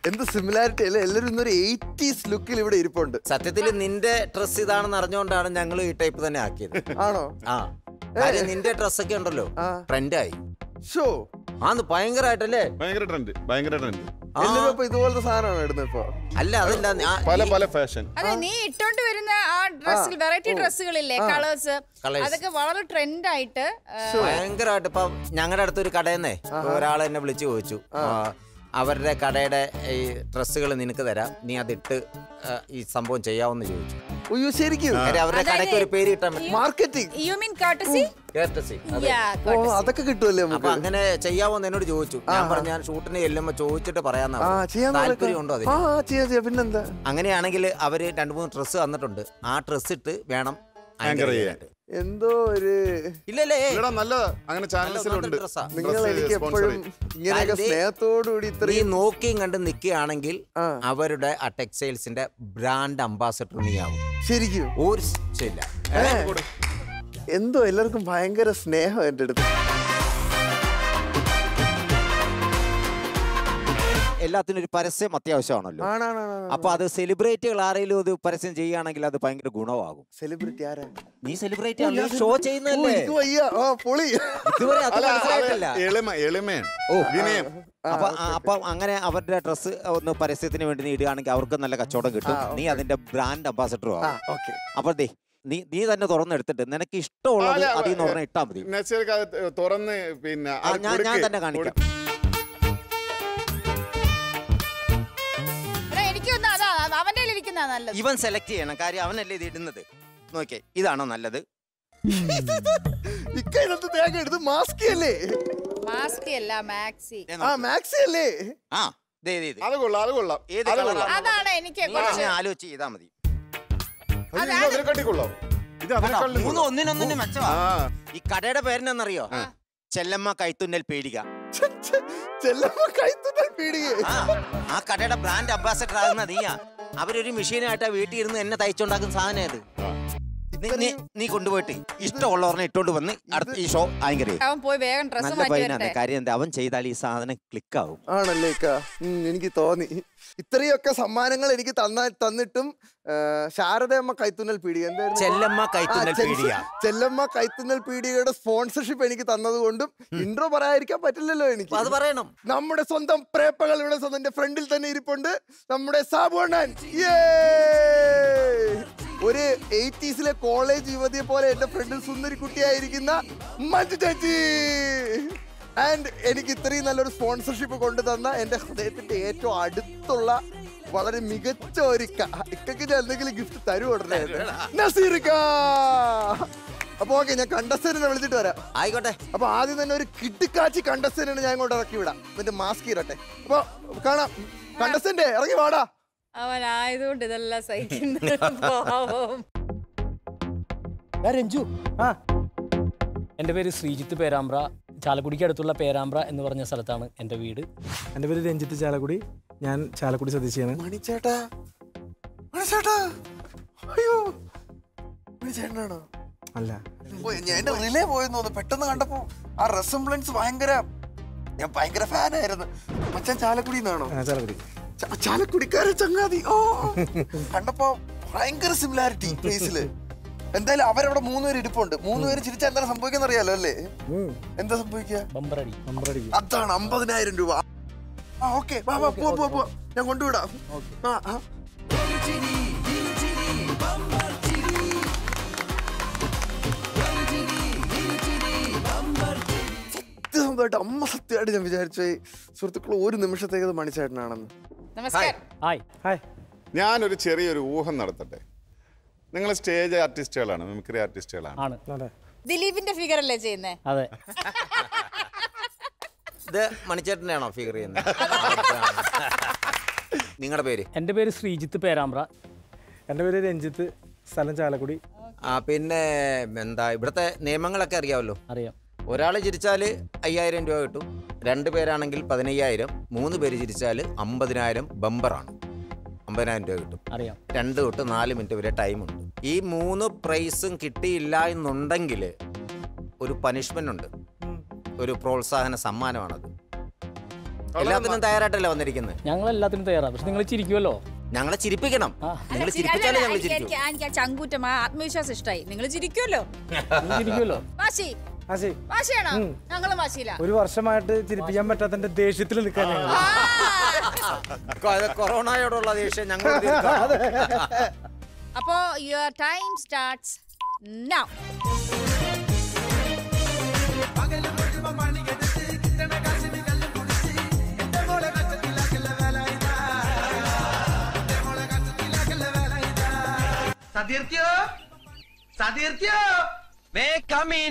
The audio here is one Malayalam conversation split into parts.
എന്ത് സിമിലാരിറ്റി അല്ലേ എല്ലാവരും ഇന്നൊരു എയ്റ്റീസ് ലുക്കിൽ ഇവിടെ ഇരിപ്പുണ്ട് സത്യത്തിൽ നിന്റെ ഡ്രസ് ഇതാണെന്ന് അറിഞ്ഞുകൊണ്ടാണ് ഞങ്ങൾ ഈ ടൈപ്പ് തന്നെ ആക്കിയത് ആണോ ആ കാര്യം നിന്റെ ഡ്രസ്സൊക്കെ ഉണ്ടല്ലോ ആ. ട്രെൻഡായി ഷോ ആന്ന് ഭയങ്കരമായിട്ടല്ലേ ഭയങ്കര ട്രെൻഡ് ഭയങ്കര ട്രെൻഡ് ആ. എല്ലാവരും ഇപ്പൊ ഇതുപോലത്തെ സാധനമാണ് ഇടുന്നത് ഇപ്പൊ അല്ല അതല്ല ഞാൻ- പല ഈ- പല ഫാഷൻ അതെ നീ ഇട്ടോണ്ട് വരുന്ന ആ ഡ്രസ്സിൽ വെറൈറ്റി ഡ്രസ്സുകളില്ലേ കളേഴ്സ് Colours. അതൊക്കെ വളരെ ട്രെൻഡ് ആയിട്ട് ആ, ഭയങ്കരമായിട്ട് ഇപ്പം ഞങ്ങളുടെ അടുത്തൊരു കടയെന്നേ ഒരാൾ എന്നെ വിളിച്ചു ചോദിച്ചു ആ, അവരുടെ കടയുടെ ഈ ഡ്രസ്സുകൾ നിനക്ക് തരാം നീ അതിട്ട് ആ, ഈ സംഭവം ചെയ്യാമെന്ന് ചോദിച്ചു അയ്യോ ശരിക്കും കാര്യം അവരുടെ അതായത് കടയ്ക്ക് ഒരു പേര് കിട്ടാൻ പറ്റും marketing you mean courtesy? Courtesy, അതെ. ഓ അതൊക്കെ കിട്ടുമല്ലേ അപ്പൊ നമുക്ക് അങ്ങനെ ചെയ്യാവോന്ന് എന്നോട് ചോദിച്ചു ഞാൻ പറഞ്ഞു ഞാൻ ഷൂട്ടിന് ചെല്ലുമ്പോ ചോദിച്ചിട്ട് പറയാന്നാ ആ പറഞ്ഞത്. ചെയ്യാൻ താല്പര്യം ഉണ്ടോ ആ അതിന് ആ, ചെയ്യാം ചെയ്യാം പിന്നെന്താ അങ്ങനെയാണെങ്കിൽ അവര് രണ്ടു മൂന്ന് ഡ്രസ്സ് തന്നിട്ടുണ്ട് ആ ഡ്രസ്സ് ഇട്ട് വേണം Anchor anchor ചെയ്യാൻ. ചെയ്യാനായിട്ട്. എന്തോ ഒരു ഇല്ലല്ലേ ഇവിടെ നല്ലതാ അങ്ങനെ ചാനൽസിലുണ്ട് നല്ല dress ആ. നിങ്ങൾ എനിക്ക് എപ്പോഴും ഇങ്ങനെയൊക്കെ കാര്യം ദേ- സ്നേഹത്തോടുകൂടി നീ ഇത്രയും നോക്കിയും കണ്ട് നിൽക്കുകയാണെങ്കിൽ ആ. അവരുടെ ആ ടെക്സ്റ്റൈൽസിന്റെ ബ്രാൻഡ് അംബാസഡർ നീ ആവും ശരിക്കും ഒരു ശരിയില്ല എന്തോ എല്ലാവർക്കും ഭയങ്കര സ്നേഹം എൻ്റെ അടുത്ത് എല്ലാത്തിനും ഒരു പരസ്യം അത്യാവശ്യമാണല്ലോ ആണാണാണ് അപ്പൊ അത് സെലിബ്രിറ്റികൾ ആരെങ്കിലും ഇത് പരസ്യം ചെയ്യുകയാണെങ്കിൽ അത് ഭയങ്കര ഗുണമാകും സെലിബ്രിറ്റി ആരാ നീ സെലിബ്രിറ്റി ഷോ ഓ, ചെയ്യുന്നല്ലേ എനിക്ക് വയ്യ ആ പൊളി ഇതുവരെ അത് അല്ല മനസ്സിലായിട്ടില്ല അത് എളിമ എളിമയാണ് ഓ വിനയം അപ്പൊ ആ, അപ്പൊ അങ്ങനെ അവരുടെ ഡ്രസ്സ് ഒന്ന് പരസ്യത്തിന് വേണ്ടി നീ ഇടുകയാണെങ്കിൽ അവർക്ക് നല്ല കച്ചവടം കിട്ടും ആ, നീ അതിന്റെ ബ്രാൻഡ് അംബാസഡറും ആ ആവും ഓക്കെ അപ്പൊ ദേ നീ നീ തന്നെ തുറന്നെടുത്തിട്ട് നിനക്ക് ഇഷ്ടമുള്ളത് അല്ല, അതിൽ നിന്ന് പറഞ്ഞാൽ ഇട്ടാ മതി നസീർക്ക് അത് തുറന്ന് പിന്നെ ആ, അത് ഞാൻ ഞാൻ കൊടുക്ക്. തന്നെ കാണിക്കാം കൊടുക്ക്. എടാ, എനിക്കൊന്ന് അതാ അവന്റെ ഇരിക്കുന്ന നല്ലത് ഇവൻ സെലക്ട് ചെയ്യണം കാര്യം അവനല്ലേ ഇത് ഇടുന്നത് നോക്കിയേ ഇതാണോ നല്ലത് ഇക്ക ഇതിനകത്ത് തേങ്ങ എടുത്ത് മാസ്കി അല്ലേ മാസ്കി അല്ല മാക്സി ദേ ആ നോക്ക്. മാക്സി അല്ലേ ആ ദേ ദേ, ദേ. അത് കൊള്ളാം അത് കൊള്ളാം ഏത് അത് colour കൊള്ളാം ആ? അതാണ് എനിക്ക് നീ കുറച്ച് തന്നെ ആലോചിച്ച് ചെയ്താ മതി അത് ഇത് അതിനെക്കാട്ടി കൊള്ളാം ഇത് അതിനെക്കാട്ടിലും മൂന്ന് കൊള്ളാം. ഒന്നിനൊന്നിന് മെച്ചമാ ആ ഈ കടയുടെ പേരെന്നറിയോ ചെല്ലമ്മ കൈത്തുന്നൽ പേടിക ചെല്ലമ്മ കൈത്തുന്നൽ പീടികെ ആ ആ കടയുടെ ബ്രാൻഡ് അംബാസഡർ ആകുന്ന നീയാ അവരൊരു മെഷീനായിട്ടാ വീട്ടിൽ ഇരുന്ന് എന്നെ തയ്ച്ചുണ്ടാക്കുന്ന സാധനം അത് നീ- നീ നീ കൊണ്ടുപോയിട്ട് ഇഷ്ടമുള്ളവരെ ഇട്ടോണ്ട് വന്ന് അടുത്ത ഈ ഷോ ആങ്കർ ചെയ്യും അവൻ പോയി വേഗം ഡ്രസ്സ് നല്ല മാറ്റി പയ്യനാണ് വരട്ടെ കാര്യം എന്താ അവൻ ചെയ്താൽ ഈ സാധനം ക്ലിക്ക് ആവും ആണല്ലേ ഇക്ക ഉം, എനിക്ക് തോന്നി ഇത്രയൊക്കെ സമ്മാനങ്ങൾ എനിക്ക് തന്നാ തന്നിട്ടും ആ, ശാരദയമ്മ കൈത്തുന്നൽ പീടിക എന്തായിരുന്നു ചെല്ലമ്മ ആ, കൈത്തുന്നൽ ചെല്ല- പേടിക ചെല്ലമ്മ കൈത്തുന്നൽ പീടികയുടെ സ്പോൺസർഷിപ്പ് എനിക്ക് തന്നത് കൊണ്ടും ഇൻട്രോ പറയാതിരിക്കാൻ പറ്റില്ലല്ലോ എനിക്ക് അപ്പൊ അത് പറയണം നമ്മുടെ സ്വന്തം പ്രേപ്പകൾ ഇവിടെ സ്വന്തം എന്റെ ഫ്രണ്ടിൽ തന്നെ ഇരിപ്പുണ്ട് നമ്മുടെ സാബുണ്ണൻ ഒരു എയ്റ്റീസിലെ കോളേജ് യുവതിയെ പോലെ എന്റെ ഫ്രണ്ടിൽ സുന്ദരി കുട്ടിയായിരിക്കുന്ന മഞ്ജു ചേച്ചി ആൻഡ് എനിക്ക് ഇത്രയും നല്ലൊരു സ്പോൺസർഷിപ്പ് കൊണ്ടു തന്ന എന്റെ ഹൃദയത്തിന്റെ ഏറ്റവും അടുത്തുള്ള വളരെ മികച്ച ഒരു ഇക്ക ഇക്കയ്ക്ക് ഞാൻ എന്തെങ്കിലും ഗിഫ്റ്റ് തരും ഉടനെ നസീറിക്ക അപ്പൊ ഓക്കെ ഞാൻ കണ്ടസ്റ്റന്റിനെ വിളിച്ചിട്ട് വരാം ആയിക്കോട്ടെ അപ്പൊ ആദ്യം തന്നെ ഒരു കിട്ടിക്കാച്ചി കണ്ടസ്റ്റന്റിനെ ഞാൻ ഇങ്ങോട്ട് ഇറക്കി വിടാം എന്നിട്ട് മാസ്ക് ഇരട്ടെ അപ്പൊ കാണാം കണ്ടസ്റ്റന്റ് ഇറങ്ങി വാടാ അവനായതുകൊണ്ട് ഇതെല്ലാം സഹിക്കുന്നത് പാവം. രഞ്ജു ആ എൻ്റെ പേര് ശ്രീജിത്ത് പേരാമ്പ്ര ചാലക്കുടിക്ക് അടുത്തുള്ള പേരാമ്പ്ര എന്ന് പറഞ്ഞ സ്ഥലത്താണ് എൻ്റെ വീട് എൻ്റെ പേര് രഞ്ജിത്ത് ചാലക്കുടി ഞാൻ ചാലക്കുടി സ്വദേശിയാണ് മണിച്ചേട്ടാ മണിച്ചേട്ടാ അയ്യോ മണിച്ചേട്ടനാണോ അല്ല ഓ, ഞാൻ എന്റെ റിലേ പോയെന്ന് തോന്നുന്നു പെട്ടെന്ന് കണ്ടപ്പോ ആ റെസംബ്ലൻസ് ഭയങ്കര ഞാൻ ഭയങ്കര ഫാനായിരുന്നു മച്ചാൻ ചാലക്കുടി നിന്നാണോ ആ, ചാലക്കുടി ചാലക്കുടിക്കാരൻ ചങ്ങാതി ഓ കണ്ടപ്പോ ഭയങ്കര സിമിലാരിറ്റി ഫേസില് എന്തായാലും അവരവിടെ മൂന്നുപേര് ഇരിപ്പുണ്ട് മൂന്നുപേര് ചിരിച്ചാൽ എന്താണ് സംഭവിക്കുന്ന അറിയാലോ അല്ലേ ഉം, എന്താ സംഭവിക്കുക ബമ്പറടി നമ്പറടിക്കും അതാണ് അമ്പതിനായിരം രൂപ ആ ഓക്കെ വാ വാ പോ പോ പോ ഞാൻ കൊണ്ടുവിടാം ആ ആ സത്യസന്ധമായിട്ട് അമ്മ സത്യമായിട്ട് ഞാൻ വിചാരിച്ചു പോയി, സുഹൃത്തുക്കൾ ഒരു നിമിഷത്തേക്ക് അത് മണിച്ചേട്ടനാണെന്ന് നമസ്കാരം ഹായ് ഹായ് ഞാനൊരു ചെറിയൊരു ഊഹം നടത്തട്ടെ നിങ്ങൾ സ്റ്റേജ് ആർട്ടിസ്റ്റുകളാണ് മിമിക്രി ആർട്ടിസ്റ്റുകളാണ് ആണ് അതെ ദിലീപിന്റെ ഫിഗർ അല്ലേ ചെയ്യുന്നേ അതെ ഇത് മണിച്ചേട്ടനാണോ ഫിഗർ ചെയ്യുന്നത് നിങ്ങളുടെ പേര് എൻ്റെ പേര് ശ്രീജിത്ത് പേരാമ്പ്ര എൻ്റെ പേര് രഞ്ജിത്ത് സ്ഥലം ചാലക്കുടി ആ പിന്നെ എന്താ ഇവിടുത്തെ നിയമങ്ങളൊക്കെ അറിയാമല്ലോ അറിയാം ഒരാൾ ചിരിച്ചാൽ അയ്യായിരം രൂപ കിട്ടും രണ്ട് പേരാണെങ്കിൽ പതിനയ്യായിരം മൂന്ന് പേര് ചിരിച്ചാൽ അമ്പതിനായിരം ബമ്പറാണ് അമ്പതിനായിരം രൂപ കിട്ടും അറിയാം രണ്ട് തൊട്ട് നാല് മിനിറ്റ് വരെ ടൈമുണ്ട് ഈ മൂന്ന് പ്രൈസും കിട്ടിയില്ല എന്നുണ്ടെങ്കിൽ ഒരു പനിഷ്മെന്റ് ഉണ്ട് ഒരു പ്രോത്സാഹന സമ്മാനമാണത് എല്ലാത്തിനും തയ്യാറായിട്ടല്ലേ വന്നിരിക്കുന്നത് ഞങ്ങൾ എല്ലാത്തിനും തയ്യാറാണ് പക്ഷെ നിങ്ങൾ ചിരിക്കുമല്ലോ ഞങ്ങളെ ചിരിപ്പിക്കണം ആ. നിങ്ങൾ അല്ല, ചി- ചിരിപ്പിച്ചാലേ അല്ല, ഞങ്ങൾ എനിക്ക് ചിരിക്കും എനിക്ക് എനിക്ക് ആ ചങ്കൂറ്റം ആ ആത്മവിശ്വാസം ഇഷ്ടമായി നിങ്ങൾ ചിരിക്കുമല്ലോ നിങ്ങൾ ചിരിക്കുമല്ലോ വാശി ആശി വാശിയാണോ ഞങ്ങളും വാശിയില്ല ഒരു വർഷമായിട്ട് ചിരിപ്പിക്കാൻ പറ്റാത്തതിന്റെ ദേഷ്യത്തിൽ നിൽക്കാൻ ഞങ്ങൾ കൊ- കൊറോണയോടുള്ള ദേഷ്യം ഞങ്ങൾ തീർക്കാം. അപ്പോ യുവർ ടൈം സ്റ്റാർട്ട്സ് നൗ സതീർത്തിയോ സതീർത്തിയോ മേ കം ഇൻ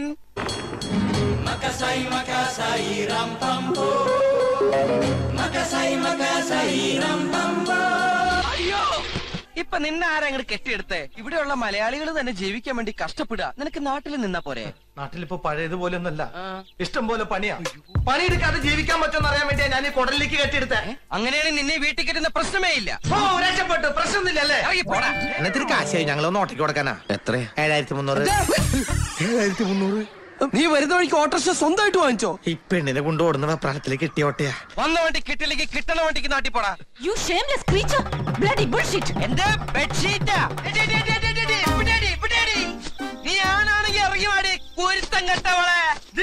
അയ്യോ ഇപ്പൊ നിന്നെ ആരാ അങ്ങോട്ട് കെട്ടിയെടുത്തേ ഇവിടെയുള്ള മലയാളികൾ തന്നെ ജീവിക്കാൻ വേണ്ടി കഷ്ടപ്പെടുക നിനക്ക് നാട്ടിൽ നിന്നാ പോരെ നാട്ടിലിപ്പോ പഴയതുപോലെ ഒന്നല്ല ഇഷ്ടം പോലെ പണിയാ പണിയെടുക്കാതെ ജീവിക്കാൻ പറ്റുമെന്ന് അറിയാൻ വേണ്ടിയാ ഞാൻ ഈ കുടലിലേക്ക് കെട്ടിയെടുത്തേ അങ്ങനെയാണെങ്കിൽ നിന്നെ വീട്ടിൽ കെട്ടുന്ന പ്രശ്നമേ ഇല്ല ഓ രക്ഷപ്പെട്ടു പ്രശ്നമൊന്നുമില്ലല്ലേ ഇറങ്ങി പോടാ എന്നിട്ട് കാശായി ഞങ്ങളൊന്ന് ഓട്ടയ്ക്ക് കൊടുക്കാനാ എത്ര ഏഴായിരത്തി മുന്നൂറ് ഏഴായിരത്തി മുന്നൂറ് നീ വരുന്ന വഴിക്ക് ഓട്ടോറിക്ഷ സ്വന്തമായിട്ട് വാങ്ങിച്ചോ ഈ പെണ്ണിനെ കൊണ്ട് ഓടുന്ന പ്രാണത്തിലേക്ക് കിട്ടിയ ഓട്ടയാ വന്ന വണ്ടി കിട്ടില്ലെങ്കിൽ കിട്ടണ വണ്ടിക്ക് നാട്ടി പോടാ You shameless creature! Bloody bullshit! എന്റെ ബെഡ്ഷീറ്റാ എടി, എടി, എടി, എടി, എടി, ഇവിടെ എടി, ഇവിടെ എടി. നീ ആണാണെങ്കിൽ ഇറങ്ങി വാടി കുരുത്തം കെട്ടവളെ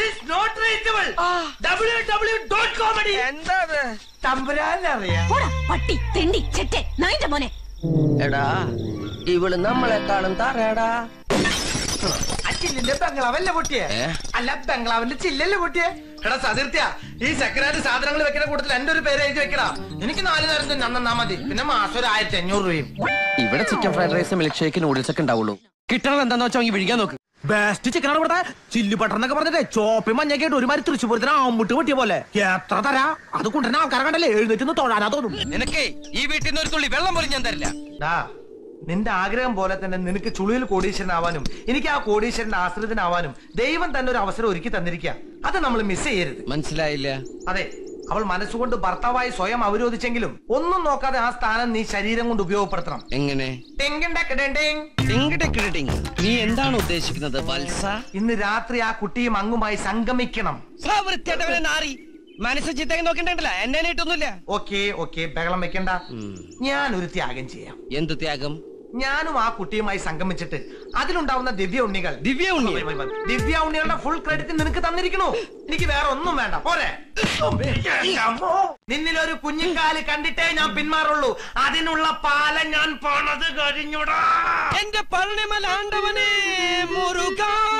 എന്താ ഇത്? തമ്പുരാനറിയാം പോടാ പട്ടി തെണ്ടി ചെറ്റെ നായിന്റെ മോനെ എടാ ഇവള് നമ്മളെക്കാളും തറയടാ അച്ചില്ലിന്റെ ബംഗ്ലാവല്ലേ പൊട്ടിയേ അല്ല ബംഗ്ലാവിന്റെ ചില്ലല്ലേ പൊട്ടിയേ എടാ സതീർത്യ ഈ സെക്രട്ടറി സാധനങ്ങൾ വെക്കുന്ന കൂട്ടത്തിൽ എന്റെ ഒരു പേര് എഴുതി വെക്കടാ എനിക്ക് നാല് നേരം തന്നെ നന്നാ മതി പിന്നെ മാസം ഒരു ആയിരത്തി അഞ്ഞൂറ് രൂപയും ഇവിടെ chicken fried rice milk shake noodles ഒക്കെ ഉണ്ടാവുള്ളൂ കിട്ടണത് എന്താന്ന് വെച്ചാൽ വിഴിക്കാൻ നോക്ക് ബെസ്റ്റ് ചിക്കനാണ് ഇവിടുത്തെ ചില്ലി ബട്ടർ എന്നൊക്കെ പറഞ്ഞിട്ട് ചോപ്പി മഞ്ഞൊക്കെ ഇട്ട് ഒരുമാതിരി തൃശ്ശൂരത്തിന് ആമ്പുട്ട് പൊട്ടിയ പോലെ എത്ര തരാ അത് കൊണ്ടുവരുന്ന ആൾക്കാരെ കണ്ടല്ലേ എഴുന്നേറ്റ് നിന്ന് തൊഴാനാ തോന്നും നിനക്കേ ഈ വീട്ടിൽ നിന്ന് ഒരു തുള്ളി വെള്ളം പോലും ഞാൻ തരില്ല നിന്റെ ആഗ്രഹം പോലെ തന്നെ നിനക്ക് ചുളിയിൽ കോടീശ്വരനാവാനും എനിക്ക് ആ കോടീശ്വരന്റെ ആശ്രിതനാവാനും ദൈവം തന്നെ ഒരു അവസരം ഒരുക്കി തന്നിരിക്കുക അത് നമ്മൾ മിസ് ചെയ്യരുത് മനസ്സിലായില്ല അതെ അവൾ മനസ്സുകൊണ്ട് ഭർത്താവായി സ്വയം അവരോധിച്ചെങ്കിലും ഒന്നും നോക്കാതെ ആ സ്ഥാനം നീ ശരീരം കൊണ്ട് ഉപയോഗപ്പെടുത്തണം എങ്ങനെ ടിങ്കിണ്ടക്കിടിണ്ടിങ്. നീ എന്താണ് ഉദ്ദേശിക്കുന്നത് വത്സ ഇന്ന് രാത്രി ആ കുട്ടിയും അങ്ങുമായി സംഗമിക്കണം വൃത്തിയായിട്ടവനെ നാറി മനസ്സ് ചിത്തേക്ക് നോക്കണ്ടല്ല എന്നെ നീട്ടൊന്നുമില്ല ഓക്കെ ഓക്കെ ബഹളം വെക്കണ്ട ഞാൻ ഒരു ത്യാഗം ചെയ്യാം എന്ത് ത്യാഗം ഞാനും ആ കുട്ടിയുമായി സംഗമിച്ചിട്ട് അതിലുണ്ടാവുന്ന ദിവ്യ ഉണ്ണികൾ ദിവ്യ ഉണ്ണി ദിവ്യ ഉണ്ണികളുടെ ഫുൾ ക്രെഡിറ്റ് നിനക്ക് തന്നിരിക്കണു എനിക്ക് വേറെ ഒന്നും വേണ്ട പോരെ നിന്നിലൊരു കുഞ്ഞിക്കാല് കണ്ടിട്ടേ ഞാൻ പിന്മാറുള്ളൂ അതിനുള്ള പാലം ഞാൻ പോണത് കഴിഞ്ഞുടാ എന്റെ പഴനിമലാണ്ടവനെ മുരുക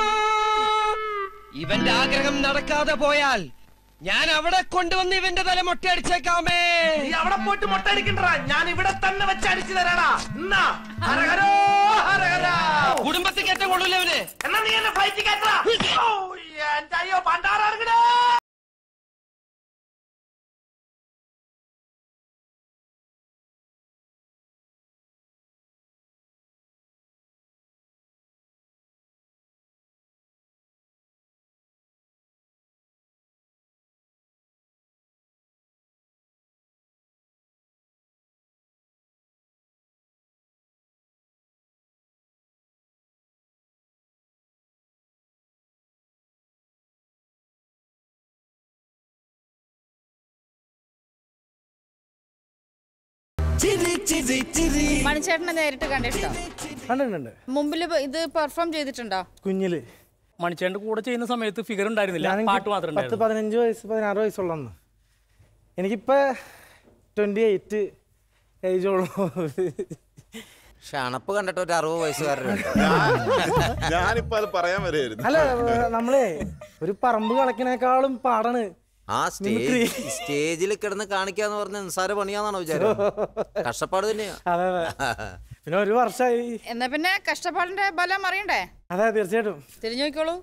ഇവന്റെ ആഗ്രഹം നടക്കാതെ പോയാൽ ഞാൻ അവിടെ കൊണ്ടുവന്ന് ഇവന്റെ തല മൊട്ടയടിച്ചേക്കാമേ നീ അവിടെ പോയിട്ട് മുട്ടടിക്കണ്ടാ ഞാൻ ഇവിടെ തന്നെ വെച്ച് അടിച്ചു തരാടാ എന്നാ ഹരഹരോ ഹരഹര കുടുംബത്തിൽ കയറ്റം കൊള്ളൂല ഇവന് എന്നാ നീ എന്നെ ഫൈറ്റ് കേട്ടാ എന്റെ അയ്യോ പണ്ടാറങ്ങടേ മണിച്ചേട്ടനെ നേരിട്ട് കണ്ടിട്ടോ കണ്ടിട്ടുണ്ട് മുമ്പിൽ ഇത് പെർഫോം ചെയ്തിട്ടുണ്ടോ കുഞ്ഞില് മണിച്ചേന്റെ കൂടെ ചെയ്യുന്ന സമയത്ത് ഫിഗർ ഉണ്ടായിരുന്നില്ല ഞാനെനിക്ക് പാട്ട് മാത്രം പത്ത് ഉണ്ടായിരുന്നു പതിനഞ്ച് വയസ്സ് പതിനാറ് വയസ്സുള്ളന്ന് എനിക്കിപ്പോ ട്വന്റി എയ്റ്റ് ഏജ് ഉള്ളൂ പക്ഷെ അണപ്പ് കണ്ടിട്ട് ഒരു അറുപത് വയസ്സുകാരനുണ്ട് ഞാനിപ്പോ അത് പറയാൻ വരെയായിരുന്നു അല്ല നമ്മളെ ഒരു പറമ്പ് കളക്കിനേക്കാളും പാടാണ് ആ സ്റ്റേജ് സ്റ്റേജിൽ കിടന്ന് കാണിക്കാന്ന് പറഞ്ഞ നിസ്സാര പണിയാന്നാണോ വിചാരം കഷ്ടപ്പാട് തന്നെയാ അതെ അതെ പിന്നെ ഒരു വർഷമായി എന്നാ പിന്നെ കഷ്ടപ്പാടിന്റെ ബലം അറിയണ്ടേ അതെ തീർച്ചയായിട്ടും തിരിഞ്ഞു നോക്കിക്കോളൂ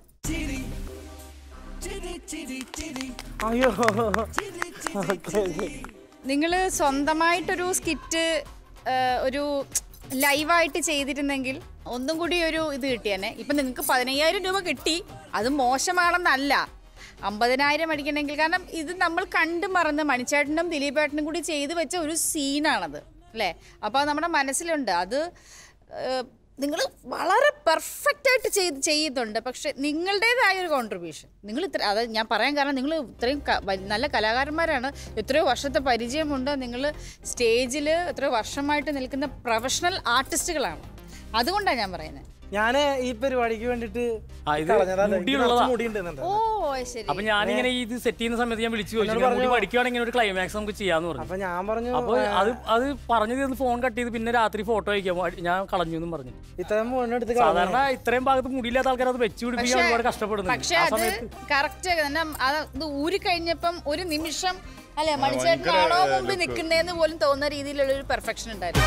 അയ്യോ ഓക്കേ, ഓക്കേ. നിങ്ങൾ സ്വന്തമായിട്ടൊരു സ്കിറ്റ് ഒരു ലൈവായിട്ട് ചെയ്തിരുന്നെങ്കിൽ ഒന്നും കൂടി ഒരു ഇത് കിട്ടിയേനെ ഇപ്പം നിങ്ങൾക്ക് പതിനയ്യായിരം രൂപ കിട്ടി അത് മോശമാണെന്നല്ല അമ്പതിനായിരം അടിക്കണമെങ്കിൽ കാരണം ഇത് നമ്മൾ കണ്ടു മറന്ന് മണിച്ചേട്ടനും ദിലീപേട്ടനും കൂടി ചെയ്തു വെച്ച ഒരു സീനാണത് അല്ലേ അപ്പോൾ അത് നമ്മുടെ മനസ്സിലുണ്ട് അത് ഏഹ്, നിങ്ങൾ വളരെ പെർഫെക്റ്റ് ആയിട്ട് ചെയ്ത് ചെയ്യുന്നുണ്ട് പക്ഷെ നിങ്ങളുടേതായ ഒരു കോൺട്രിബ്യൂഷൻ നിങ്ങൾ ഇത്ര അത് ഞാൻ പറയാൻ കാരണം നിങ്ങൾ ഇത്രയും ക- വ- നല്ല കലാകാരന്മാരാണ് എത്രയോ വർഷത്തെ പരിചയമുണ്ട് നിങ്ങൾ സ്റ്റേജിൽ എത്രയോ വർഷമായിട്ട് നിൽക്കുന്ന പ്രൊഫഷണൽ ആർട്ടിസ്റ്റുകളാണ് അതുകൊണ്ടാണ് ഞാൻ പറയുന്നത് ഞാൻ ഈ പരിപാടിക്ക് വേണ്ടിട്ട് ആ, ഇത് കളഞ്ഞതാ. എനിക്ക് മുടിയുള്ളതാ. കുറച്ച് മുടി ഉണ്ടെന്നുണ്ട്. ഓ ശരി അപ്പൊ ഞാനിങ്ങനെ ഈ ഇത് സെറ്റ് ചെയ്യുന്ന സമയത്ത് ഞാൻ വിളിച്ചു ചോദിച്ചു എന്നോട് "ഞാൻ മുടി പറഞ്ഞു. പഠിക്കുകയാണെങ്കിൽ ഒരു ക്ലൈമാക്സ് നമുക്ക് ചെയ്യാന്ന് പറഞ്ഞു അപ്പൊ ഞാൻ പറഞ്ഞു അപ്പൊ അത് അത് പറഞ്ഞു തീർന്ന് ഫോൺ കട്ട് ചെയ്ത് പിന്നെ രാത്രി ഫോട്ടോ അയക്കാം ഞാൻ കളഞ്ഞു എന്നും പറഞ്ഞു ഇത്രയും മുന്നെടുത്ത് സാധാരണ ഇത്രയും ഭാഗത്ത് മുടിയില്ലാത്ത ആൾക്കാർ അത് വെച്ച് പിടിപ്പിക്കാൻ പക്ഷേ- ഒരുപാട് കഷ്ടപ്പെടുന്നു പക്ഷെ ആ അത് സമയത്ത് കറക്റ്റ് അത് ഊരി കഴിഞ്ഞപ്പം ഒരു നിമിഷം അല്ലെ മണിച്ചേട്ടനാണോ മുമ്പ് നിൽക്കുന്നതെന്ന് പോലും തോന്നുന്ന രീതിയിലുള്ള ഒരു പെർഫെക്ഷൻ ഉണ്ടായിരുന്നു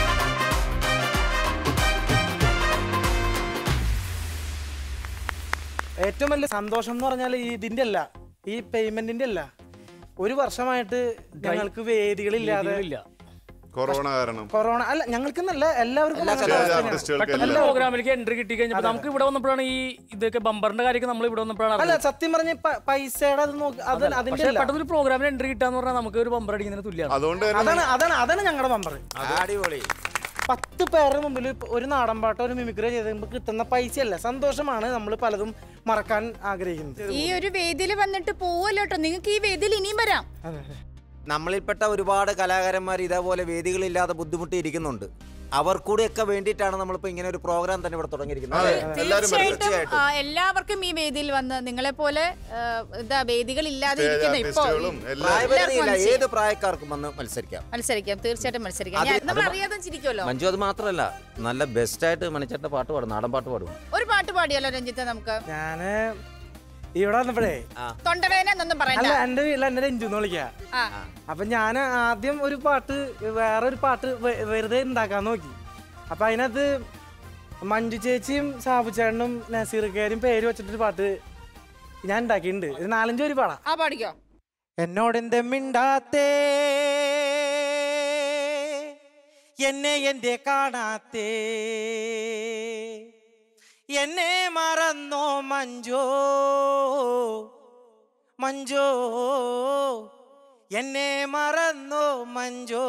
ഏറ്റവും വലിയ സന്തോഷം എന്ന് പറഞ്ഞാൽ ഈ ഇതിന്റെ അല്ല ഈ പേയ്മെന്റിന്റെ അല്ല ഒരു വർഷമായിട്ട് ഞങ്ങൾക്ക് വേദികളില്ലാതെ ഇല്ല കൊറോണ കാരണം കൊറോണ അല്ല ഞങ്ങൾക്ക് എന്നല്ല എല്ലാവർക്കും അങ്ങനെ സ്റ്റേജ് അവസ്ഥയാണ്. ആർട്ടിസ്റ്റുകൾക്ക് പെട്ടെന്ന് എല്ലാം പ്രോഗ്രാമിലേക്ക് എൻട്രി കിട്ടി കഴിഞ്ഞപ്പോൾ നമുക്ക് ഇവിടെ വന്നപ്പോഴാണ് ഈ ഇതൊക്കെ ബമ്പറിന്റെ കാര്യമൊക്കെ നമ്മൾ ഇവിടെ വന്നപ്പോഴാണ് അല്ല അറിഞ്ഞത്. സത്യം പറഞ്ഞ പൈസയുടെ അത് നോക്കി അത് അതിന്റെ പക്ഷേ അല്ല പെട്ടെന്ന് ഒരു പ്രോഗ്രാമിന് എൻട്രി കിട്ടാന്ന് പറഞ്ഞാൽ നമുക്ക് ഒരു ബമ്പർ അടിക്കുന്നതിന് തുല്യമാണ് അതുകൊണ്ട് തന്നെ അതാണ് അതാണ് അതാണ് ഞങ്ങളുടെ ബമ്പർ അടിപൊളി പത്ത് പേരുടെ മുമ്പിൽ ഇപ്പൊ ഒരു നാടൻ പാട്ടോ ഒരു മിമിക്രി ചെയ്ത് കിട്ടുന്ന പൈസയല്ല സന്തോഷമാണ് നമ്മൾ പലതും മറക്കാൻ ആഗ്രഹിക്കുന്നത് ഈ ഒരു വേദിയിൽ വന്നിട്ട് പോവല്ലോ കേട്ടോ നിങ്ങൾക്ക് ഈ വേദിയിൽ ഇനിയും വരാം അതെ, അതെ. നമ്മളിൽപ്പെട്ട ഒരുപാട് കലാകാരന്മാർ ഇതേപോലെ വേദികളില്ലാതെ ബുദ്ധിമുട്ടി ഇരിക്കുന്നുണ്ട് അവർ കൂടെയൊക്കെ വേണ്ടിയിട്ടാണ് നമ്മളിപ്പോ ഇങ്ങനെ ഒരു പ്രോഗ്രാം തന്നെ ഇവിടെ തുടങ്ങിയിരിക്കുന്നത് അതെ. അല്ലേ? എല്ലാവരും വരും. തീർച്ചയായിട്ടും ആ, എല്ലാവർക്കും ഈ വേദിയിൽ വന്ന് നിങ്ങളെ പോലെ ഇതാ വേദികൾ ഇല്ലാതെ സ്റ്റേജ് ഇരിക്കുന്ന ഇപ്പോ ആർട്ടിസ്റ്റുകളും എല്ലാം പ്രായപരിധിയില്ല എല്ലാവർക്കും ഏത് പ്രായക്കാർക്കും വന്ന് മത്സരിക്കാം മത്സരിക്കാം തീർച്ചയായിട്ടും മത്സരിക്കാം അത് ഞാൻ- നമ്മൾ അത് അറിയാതെ ചിരിക്കുമല്ലോ മഞ്ജു അത് മാത്രമല്ല നല്ല ബെസ്റ്റ് ആയിട്ട് മണിച്ചേട്ടന്റെ പാട്ട് പാടും നാടൻ പാട്ട് പാടും ഒരു പാട്ട് പാടിയല്ലോ രഞ്ജിത്ത് നമുക്ക് ഞാന് ഇവിടെ വന്നപ്പോഴേ തൊണ്ടവേന എന്നൊന്നും പറയണ്ട അല്ല എന്റെ വീട്ടിൽ എന്നെ രഞ്ജു എന്ന് വിളിക്കാ ആ അപ്പൊ ഞാൻ ആദ്യം ഒരു പാട്ട് വേറെ ഒരു പാട്ട് വെ- വെറുതെ ഉണ്ടാക്കാൻ നോക്കി അപ്പൊ അതിനകത്ത് മഞ്ജു ചേച്ചിയും സാബു ചേട്ടനും നസീർക്കാരും പേര് വെച്ചിട്ടൊരു പാട്ട് ഞാൻ ഉണ്ടാക്കിയിട്ടുണ്ട് ഒരു നാലഞ്ച് പേര് പാടാം ആ പാടിക്കോ എന്നോട് എന്ത് മിണ്ടാത്തേ എന്നെ എന്റെ കാണാത്തേ എന്നെ മറന്നോ മഞ്ജോ മഞ്ജോ എന്നെ മറന്നോ മഞ്ജോ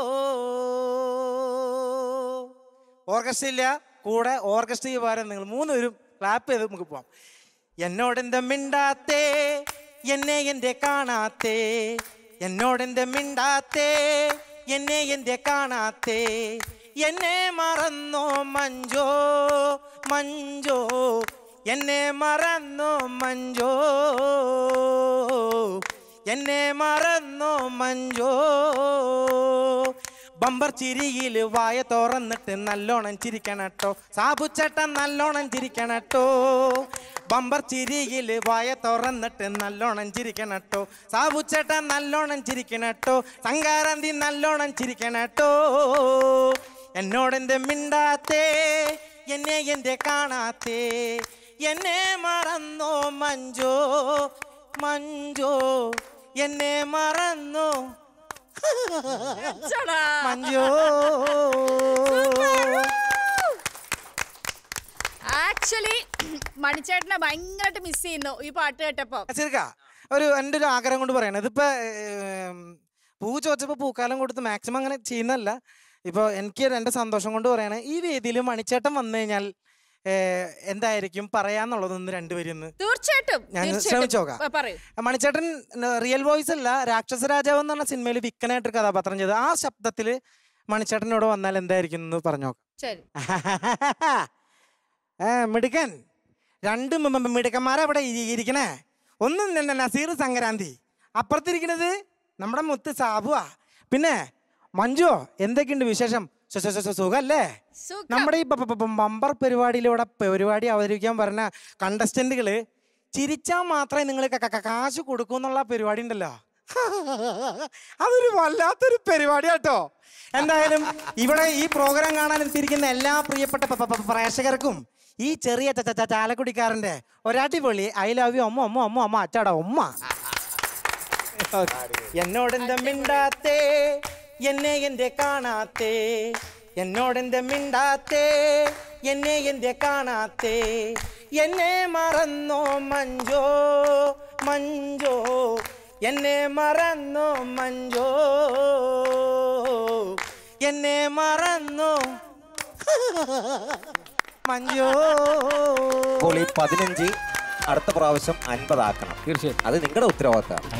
ഓർക്കസ്ട്ര ഇല്ല കൂടെ ഓർക്കസ്ട്രയ്ക്ക് പകരം നിങ്ങൾ മൂന്നുപേരും ക്ലാപ്പ് ചെയ്ത് നമുക്ക് പോവാം എന്നോടെന്താ മിണ്ടാത്തേ എന്നെ എന്റെ കാണാത്തേ എന്നോടെന്താ മിണ്ടാത്തേ എന്നെ എന്റെ കാണാത്തേ എന്നെ മറന്നോ മഞ്ജോ മഞ്ജോ എന്നെ മറന്നോ മഞ്ജോ എന്നെ മറന്നോ മഞ്ജോ ബമ്പർ ചിരിയിൽ വായ തുറന്നിട്ട് നല്ലോണം ചിരിക്കണട്ടോ സാബുച്ചേട്ടൻ നല്ലോണം ചിരിക്കണട്ടോ ബമ്പർ ചിരിയിൽ വായ തുറന്നിട്ട് നല്ലോണം ചിരിക്കണട്ടോ സാബുച്ചേട്ടൻ നല്ലോണം ചിരിക്കണട്ടോ സംകാരാന്തി നല്ലോണം ചിരിക്കണട്ടോ എന്നോടെന്ത് മിണ്ടാത്തേ എന്നെ എന്റെ കാണാത്തേ എന്നെ മറന്നോ മഞ്ജോ മഞ്ജോ എന്നെ മറന്നോ മഞ്ജോ ആക്ച്വലി മണിച്ചേട്ടനെ ഭയങ്കരമായിട്ട് മിസ് ചെയ്യുന്നു ഈ പാട്ട് കേട്ടപ്പോ ചെറുക്ക ഒരു എൻ്റെ ഒരു ആഗ്രഹം കൊണ്ട് പറയണത് ഇതിപ്പോ ഏം, പൂ ചോദിച്ചപ്പോൾ പൂക്കാലം കൊടുത്ത് മാക്സിമം അങ്ങനെ ചെയ്യുന്നതല്ല ഇപ്പോൾ എനിക്ക് എൻ്റെ സന്തോഷം കൊണ്ട് പറയണേ ഈ വേദിയിൽ മണിച്ചേട്ടൻ വന്നു കഴിഞ്ഞാൽ ഏ, എന്തായിരിക്കും പറയാന്നുള്ളതൊന്ന് രണ്ടുപേരും ഒന്ന് തീർച്ചയായിട്ടും ഞാൻ തീർച്ചയായിട്ടും. ശ്രമിച്ചോക്കാം. ആ, പറയൂ മണിച്ചേട്ടൻ റിയൽ വോയിസ് അല്ല രാക്ഷസ രാജാവ് എന്ന് പറഞ്ഞ സിനിമയിൽ വിക്കനായിട്ടൊരു കഥാപാത്രം ചെയ്ത് ആ ശബ്ദത്തിൽ മണിച്ചേട്ടനോട് വന്നാൽ എന്തായിരിക്കും എന്ന് പറഞ്ഞു നോക്കാം ശരി ഏ മിടുക്കൻ രണ്ട് മ- മ- മിടുക്കന്മാരാ ഇവിടെ ഇരി- ഇരിക്കണേ ഒന്നും തന്നെ നസീർ സംക്രാന്തി അപ്പുറത്തിരിക്കണത് നമ്മുടെ മുത്ത് സാബുവാ പിന്നെ മഞ്ജു എന്തൊക്കെയുണ്ട് വിശേഷം സു- സു- സു- സുഖല്ലേ സുഖം. നമ്മുടെ ഈ ബ- ബ- ബ- ബമ്പർ പരിപാടിയിലൂടെ പരിപാടി അവതരിപ്പിക്കാൻ പറഞ്ഞ കണ്ടസ്റ്റന്റുകള് ചിരിച്ചാൽ മാത്രമേ നിങ്ങൾ കാശ് കൊടുക്കൂ എന്നുള്ള പരിപാടി ഉണ്ടല്ലോ അതൊരു വല്ലാത്തൊരു പരിപാടി കേട്ടോ എന്തായാലും ഇവിടെ ഈ പ്രോഗ്രാം കാണാൻ എത്തിയിരിക്കുന്ന എല്ലാ പ്രിയപ്പെട്ട പ- പ- പ- പ്രേക്ഷകർക്കും ഈ ചെറിയ ച- ച- ച- ചാലക്കുടിക്കാരന്റെ ഒരാട്ടിപ്പൊളി ഐ ലവ് യു അമ്മ അമ്മ അമ്മ അമ്മ അച്ചാടാ ഉമ്മ എന്നോടെന്താ മിണ്ടാത്തേ എന്നെ എന്റെ കാണാത്തേ എന്നോടെന്താ മിണ്ടാത്തേ എന്നെ എന്റെ കാണാത്തേ എന്നെ മറന്നോ മഞ്ജോ മഞ്ജോ എന്നെ മറന്നോ മഞ്ജോ എന്നെ മറന്നോ മഞ്ജോ അപ്പോൾ ഈ പതിനഞ്ച് അടുത്ത പ്രാവശ്യം അൻപതാക്കണം തീർച്ചയായും അത് നിങ്ങളുടെ ഉത്തരവാദിത്തമാണ്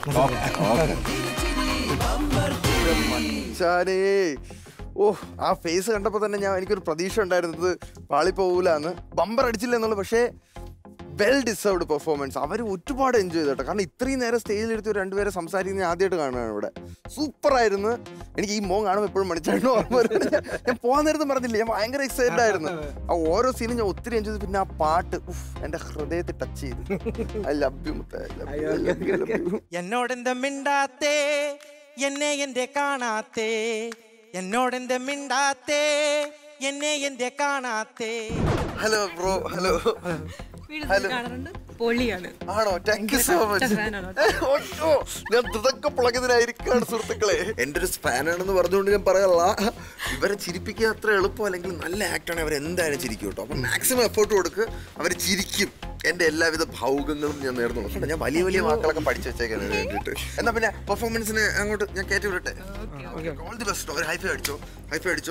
മച്ചാനേ ഓ ആ ഫേസ് കണ്ടപ്പോൾ തന്നെ ഞാൻ എനിക്കൊരു പ്രതീക്ഷ ഉണ്ടായിരുന്നത് പാളിപ്പോകൂലെന്ന് ബമ്പർ അടിച്ചില്ല എന്നുള്ളു പക്ഷേ വെൽ ഡിസേർവ്ഡ് പെർഫോമൻസ് അവർ ഒരുപാട് എൻജോയ് ചെയ്തു കേട്ടോ കാരണം ഇത്രയും നേരം സ്റ്റേജിൽ എടുത്ത് ഒരു രണ്ടുപേരെ സംസാരിക്കുന്നത് ഞാൻ ആദ്യമായിട്ട് കാണുകയാണ് ഇവിടെ സൂപ്പർ ആയിരുന്നു എനിക്ക് ഈ മോൻ കാണുമ്പോൾ എപ്പോഴും മണിച്ചാണ്ടോ ഓർമ്മ വരുന്നത് ഞാൻ- ഞാൻ പോകാൻ നേരത്ത് പറഞ്ഞില്ല ഞാൻ ഭയങ്കര എക്സൈറ്റഡ് ആയിരുന്നു ആ ഓരോ സീനും ഞാൻ ഒത്തിരി എൻജോയ് ചെയ്തു പിന്നെ ആ പാട്ട് ഉഫ്, എന്റെ ഹൃദയത്തെ ടച്ച് ചെയ്തു ഐ ലവ് യു മുത്തേ I love you, I love you. എന്നോടെന്താ മിണ്ടാത്തേ എന്നെ എന്റെ കാണാത്തേ എന്നോടെന്താ മിണ്ടാത്തേ എന്നെ എന്റെ കാണാത്തേ ഹലോ ബ്രോ ഹലോ ഹലോ പൊളിയാണ് ആണോ താങ്ക് യു സോ മച്ച് ഞാൻ ഇതൊക്കെ പുളകുന്നതിനായിരിക്കാണ് സുഹൃത്തുക്കളെ എന്റെ ഒരു ഫാനാണെന്ന് പറഞ്ഞുകൊണ്ട് ഞാൻ പറയല്ല ഇവരെ ചിരിപ്പിക്കുക അത്ര എളുപ്പം അല്ലെങ്കിൽ നല്ല ആക്ടാണ് അവർ എന്തായാലും ചിരിക്കും കേട്ടോ അപ്പൊ മാക്സിമം എഫേർട്ട് കൊടുക്ക് അവർ ചിരിക്കും എന്റെ എല്ലാവിധ ഭാവുകങ്ങളും ഞാൻ നേർന്നു കൊടുക്കണം ഞാൻ വലിയ വലിയ വാക്കുകളൊക്കെ പഠിച്ചു വെച്ചേക്കാൻ വേണ്ടിയിട്ട് എന്നാ പിന്നെ പെർഫോമൻസിന് അങ്ങോട്ട് ഞാൻ കയറ്റി വിടട്ടെ ഓൾ ദി ബെസ്റ്റ് ഒരു ഹൈഫൈ അടിച്ചോ ഹൈഫൈ അടിച്ചോ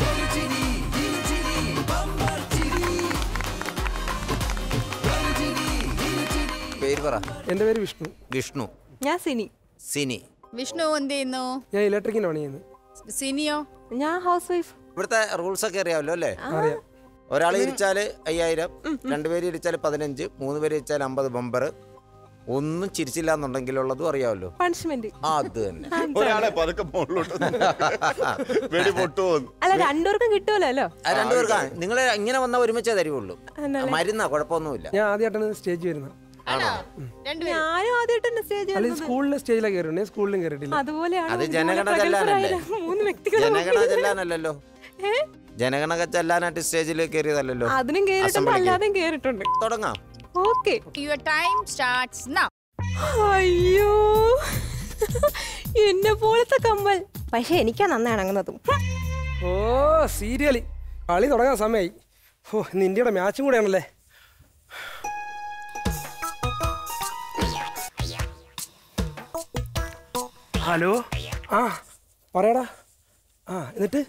പേര് പറ എൻ്റെ പേര് വിഷ്ണു വിഷ്ണു ഞാൻ സിനി സിനി വിഷ്ണു എന്ത് ചെയ്യുന്നു ഞാൻ ഇലക്ട്രിക്കിൻ്റെ പണി ചെയ്യുന്നു സിനിയോ ഞാൻ ഹൗസ് വൈഫ് ഇവിടുത്തെ റൂൾസ് ഒക്കെ അറിയാമല്ലോ അല്ലേ അറിയാം ഒരാൾ ഇരിച്ചാല് അയ്യായിരം രണ്ടുപേര് ഇരിച്ചാല് പതിനഞ്ച് മൂന്ന് പേര് ഇരിച്ചാൽ അമ്പത് ബമ്പർ ഒന്നും ചിരിച്ചില്ല എന്നുണ്ടെങ്കിലുള്ളതും അറിയാമല്ലോ പണിഷ്മെന്റ് ആ അത് തന്നെ ഒരാളെ പതുക്കെ മുകളിലോട്ട് വെടി പൊട്ടുമോ അല്ല രണ്ടുപേർക്കും കിട്ടുമല്ലോ അല്ലോ ആ രണ്ടുപേർക്കാ നിങ്ങൾ ഇങ്ങനെ വന്നാൽ ഒരുമിച്ചേ തരുവുള്ളൂ മരുന്നാ കുഴപ്പമൊന്നുമില്ല ഞാൻ ആദ്യമായിട്ടാണ് സ്റ്റേജ് വരുന്നത് ഞാനും ആദ്യമായിട്ട് സ്റ്റേജ് അല്ല സ്കൂളിലെ സ്റ്റേജിലാണ് കയറിയിട്ടുണ്ട് ഞാൻ സ്കൂളിലും കയറിയിട്ടില്ല അതുപോലെയാണ് അത് മൂന്ന് ജനഗണ പ്രഗത്ഭരായ ചെല്ലാനല്ലേ മൂന്ന് വ്യക്തികൾ ജനഗണ ചെല്ലാനല്ലല്ലോ ഏ? ജനഗണ ചെല്ലാനായിട്ട് സ്റ്റേജിൽ കയറിയതല്ലല്ലോ അതിനും കേറിയിട്ടുണ്ട് അസംബ്ലിക്ക്. അല്ലാതെയും കേറിയിട്ടുണ്ട് തുടങ്ങാം okay your time starts now അയ്യോ എന്നെ പോലത്തെ കമ്മൽ പക്ഷെ എനിക്കാ നന്നായി ഇണങ്ങുന്നതും ഓ സീരിയലി കളി തുടങ്ങാൻ സമയമായി ഓ ഇന്ന് ഇന്ത്യയുടെ മാച്ചും കൂടെയാണല്ലേ ഹലോ ആ പറയടാ ആ എന്നിട്ട്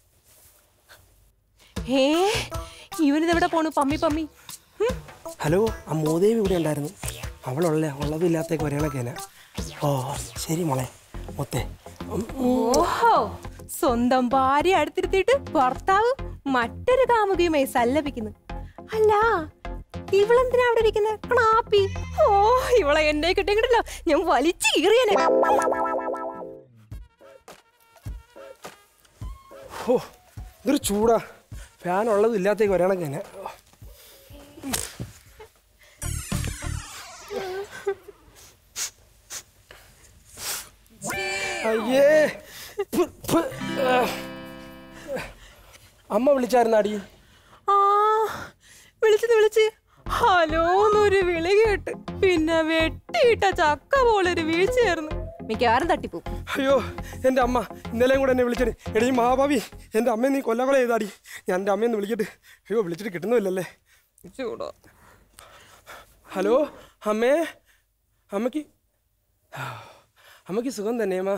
ഏ ഇവനിത് എവിടെ പോണു പമ്മി പമ്മി ഹും. ഹലോ ആ മോദേവി ഇവിടെ ഉണ്ടായിരുന്നു അവളുള്ള ഉള്ളതും ഇല്ലാത്തേക്ക് വരണക്കേന ഓ ശരി മോളെ മൊത്തേ ഉം, ഓഹോ സ്വന്തം ഭാര്യ അടുത്തിരുത്തിയിട്ട് ഭർത്താവ് മറ്റൊരു കാമുകിയുമായി സല്ലപിക്കുന്നു അല്ല ഇവളെന്തിനാ അവിടെ ഇരിക്കുന്നത് ക്ലാപ്പി ഓ ഇവളെ എന്നെ കിട്ടിയിട്ടില്ലോ ഞാൻ വലിച്ചു കീറിയനെ ഓ ഇതൊരു ചൂടാ ഫാൻ ഉള്ളതും ഇല്ലാത്തേക്ക് വരണക്കേന അയ്യേ പ്പ്, പ്പ്, ആ. അമ്മ വിളിച്ചായിരുന്നാടി ആ വിളിച്ചത് വിളിച്ച് ഹലോ എന്നൊരു വിളി കേട്ട് പിന്നെ വെട്ടിയിട്ട ചക്ക പോലൊരു വീഴ്ചയായിരുന്നു മിക്കവാറും തട്ടിപ്പോവും അയ്യോ എൻ്റെ അമ്മ ഇന്നലെയും കൂടെ എന്നെ വിളിച്ചത് എടീ മഹാഭാവി എൻ്റെ അമ്മയെ നീ കൊല്ലകൊല ചെയ്താടി ഞാൻ എൻ്റെ അമ്മയൊന്ന് വിളിക്കട്ടെ അയ്യോ വിളിച്ചിട്ട് കിട്ടുന്നില്ലല്ലേ ചൂടോ ഹലോ അമ്മേ അമ്മയ്ക്ക് അമ്മയ്ക്ക് സുഖം തന്നെ അമ്മ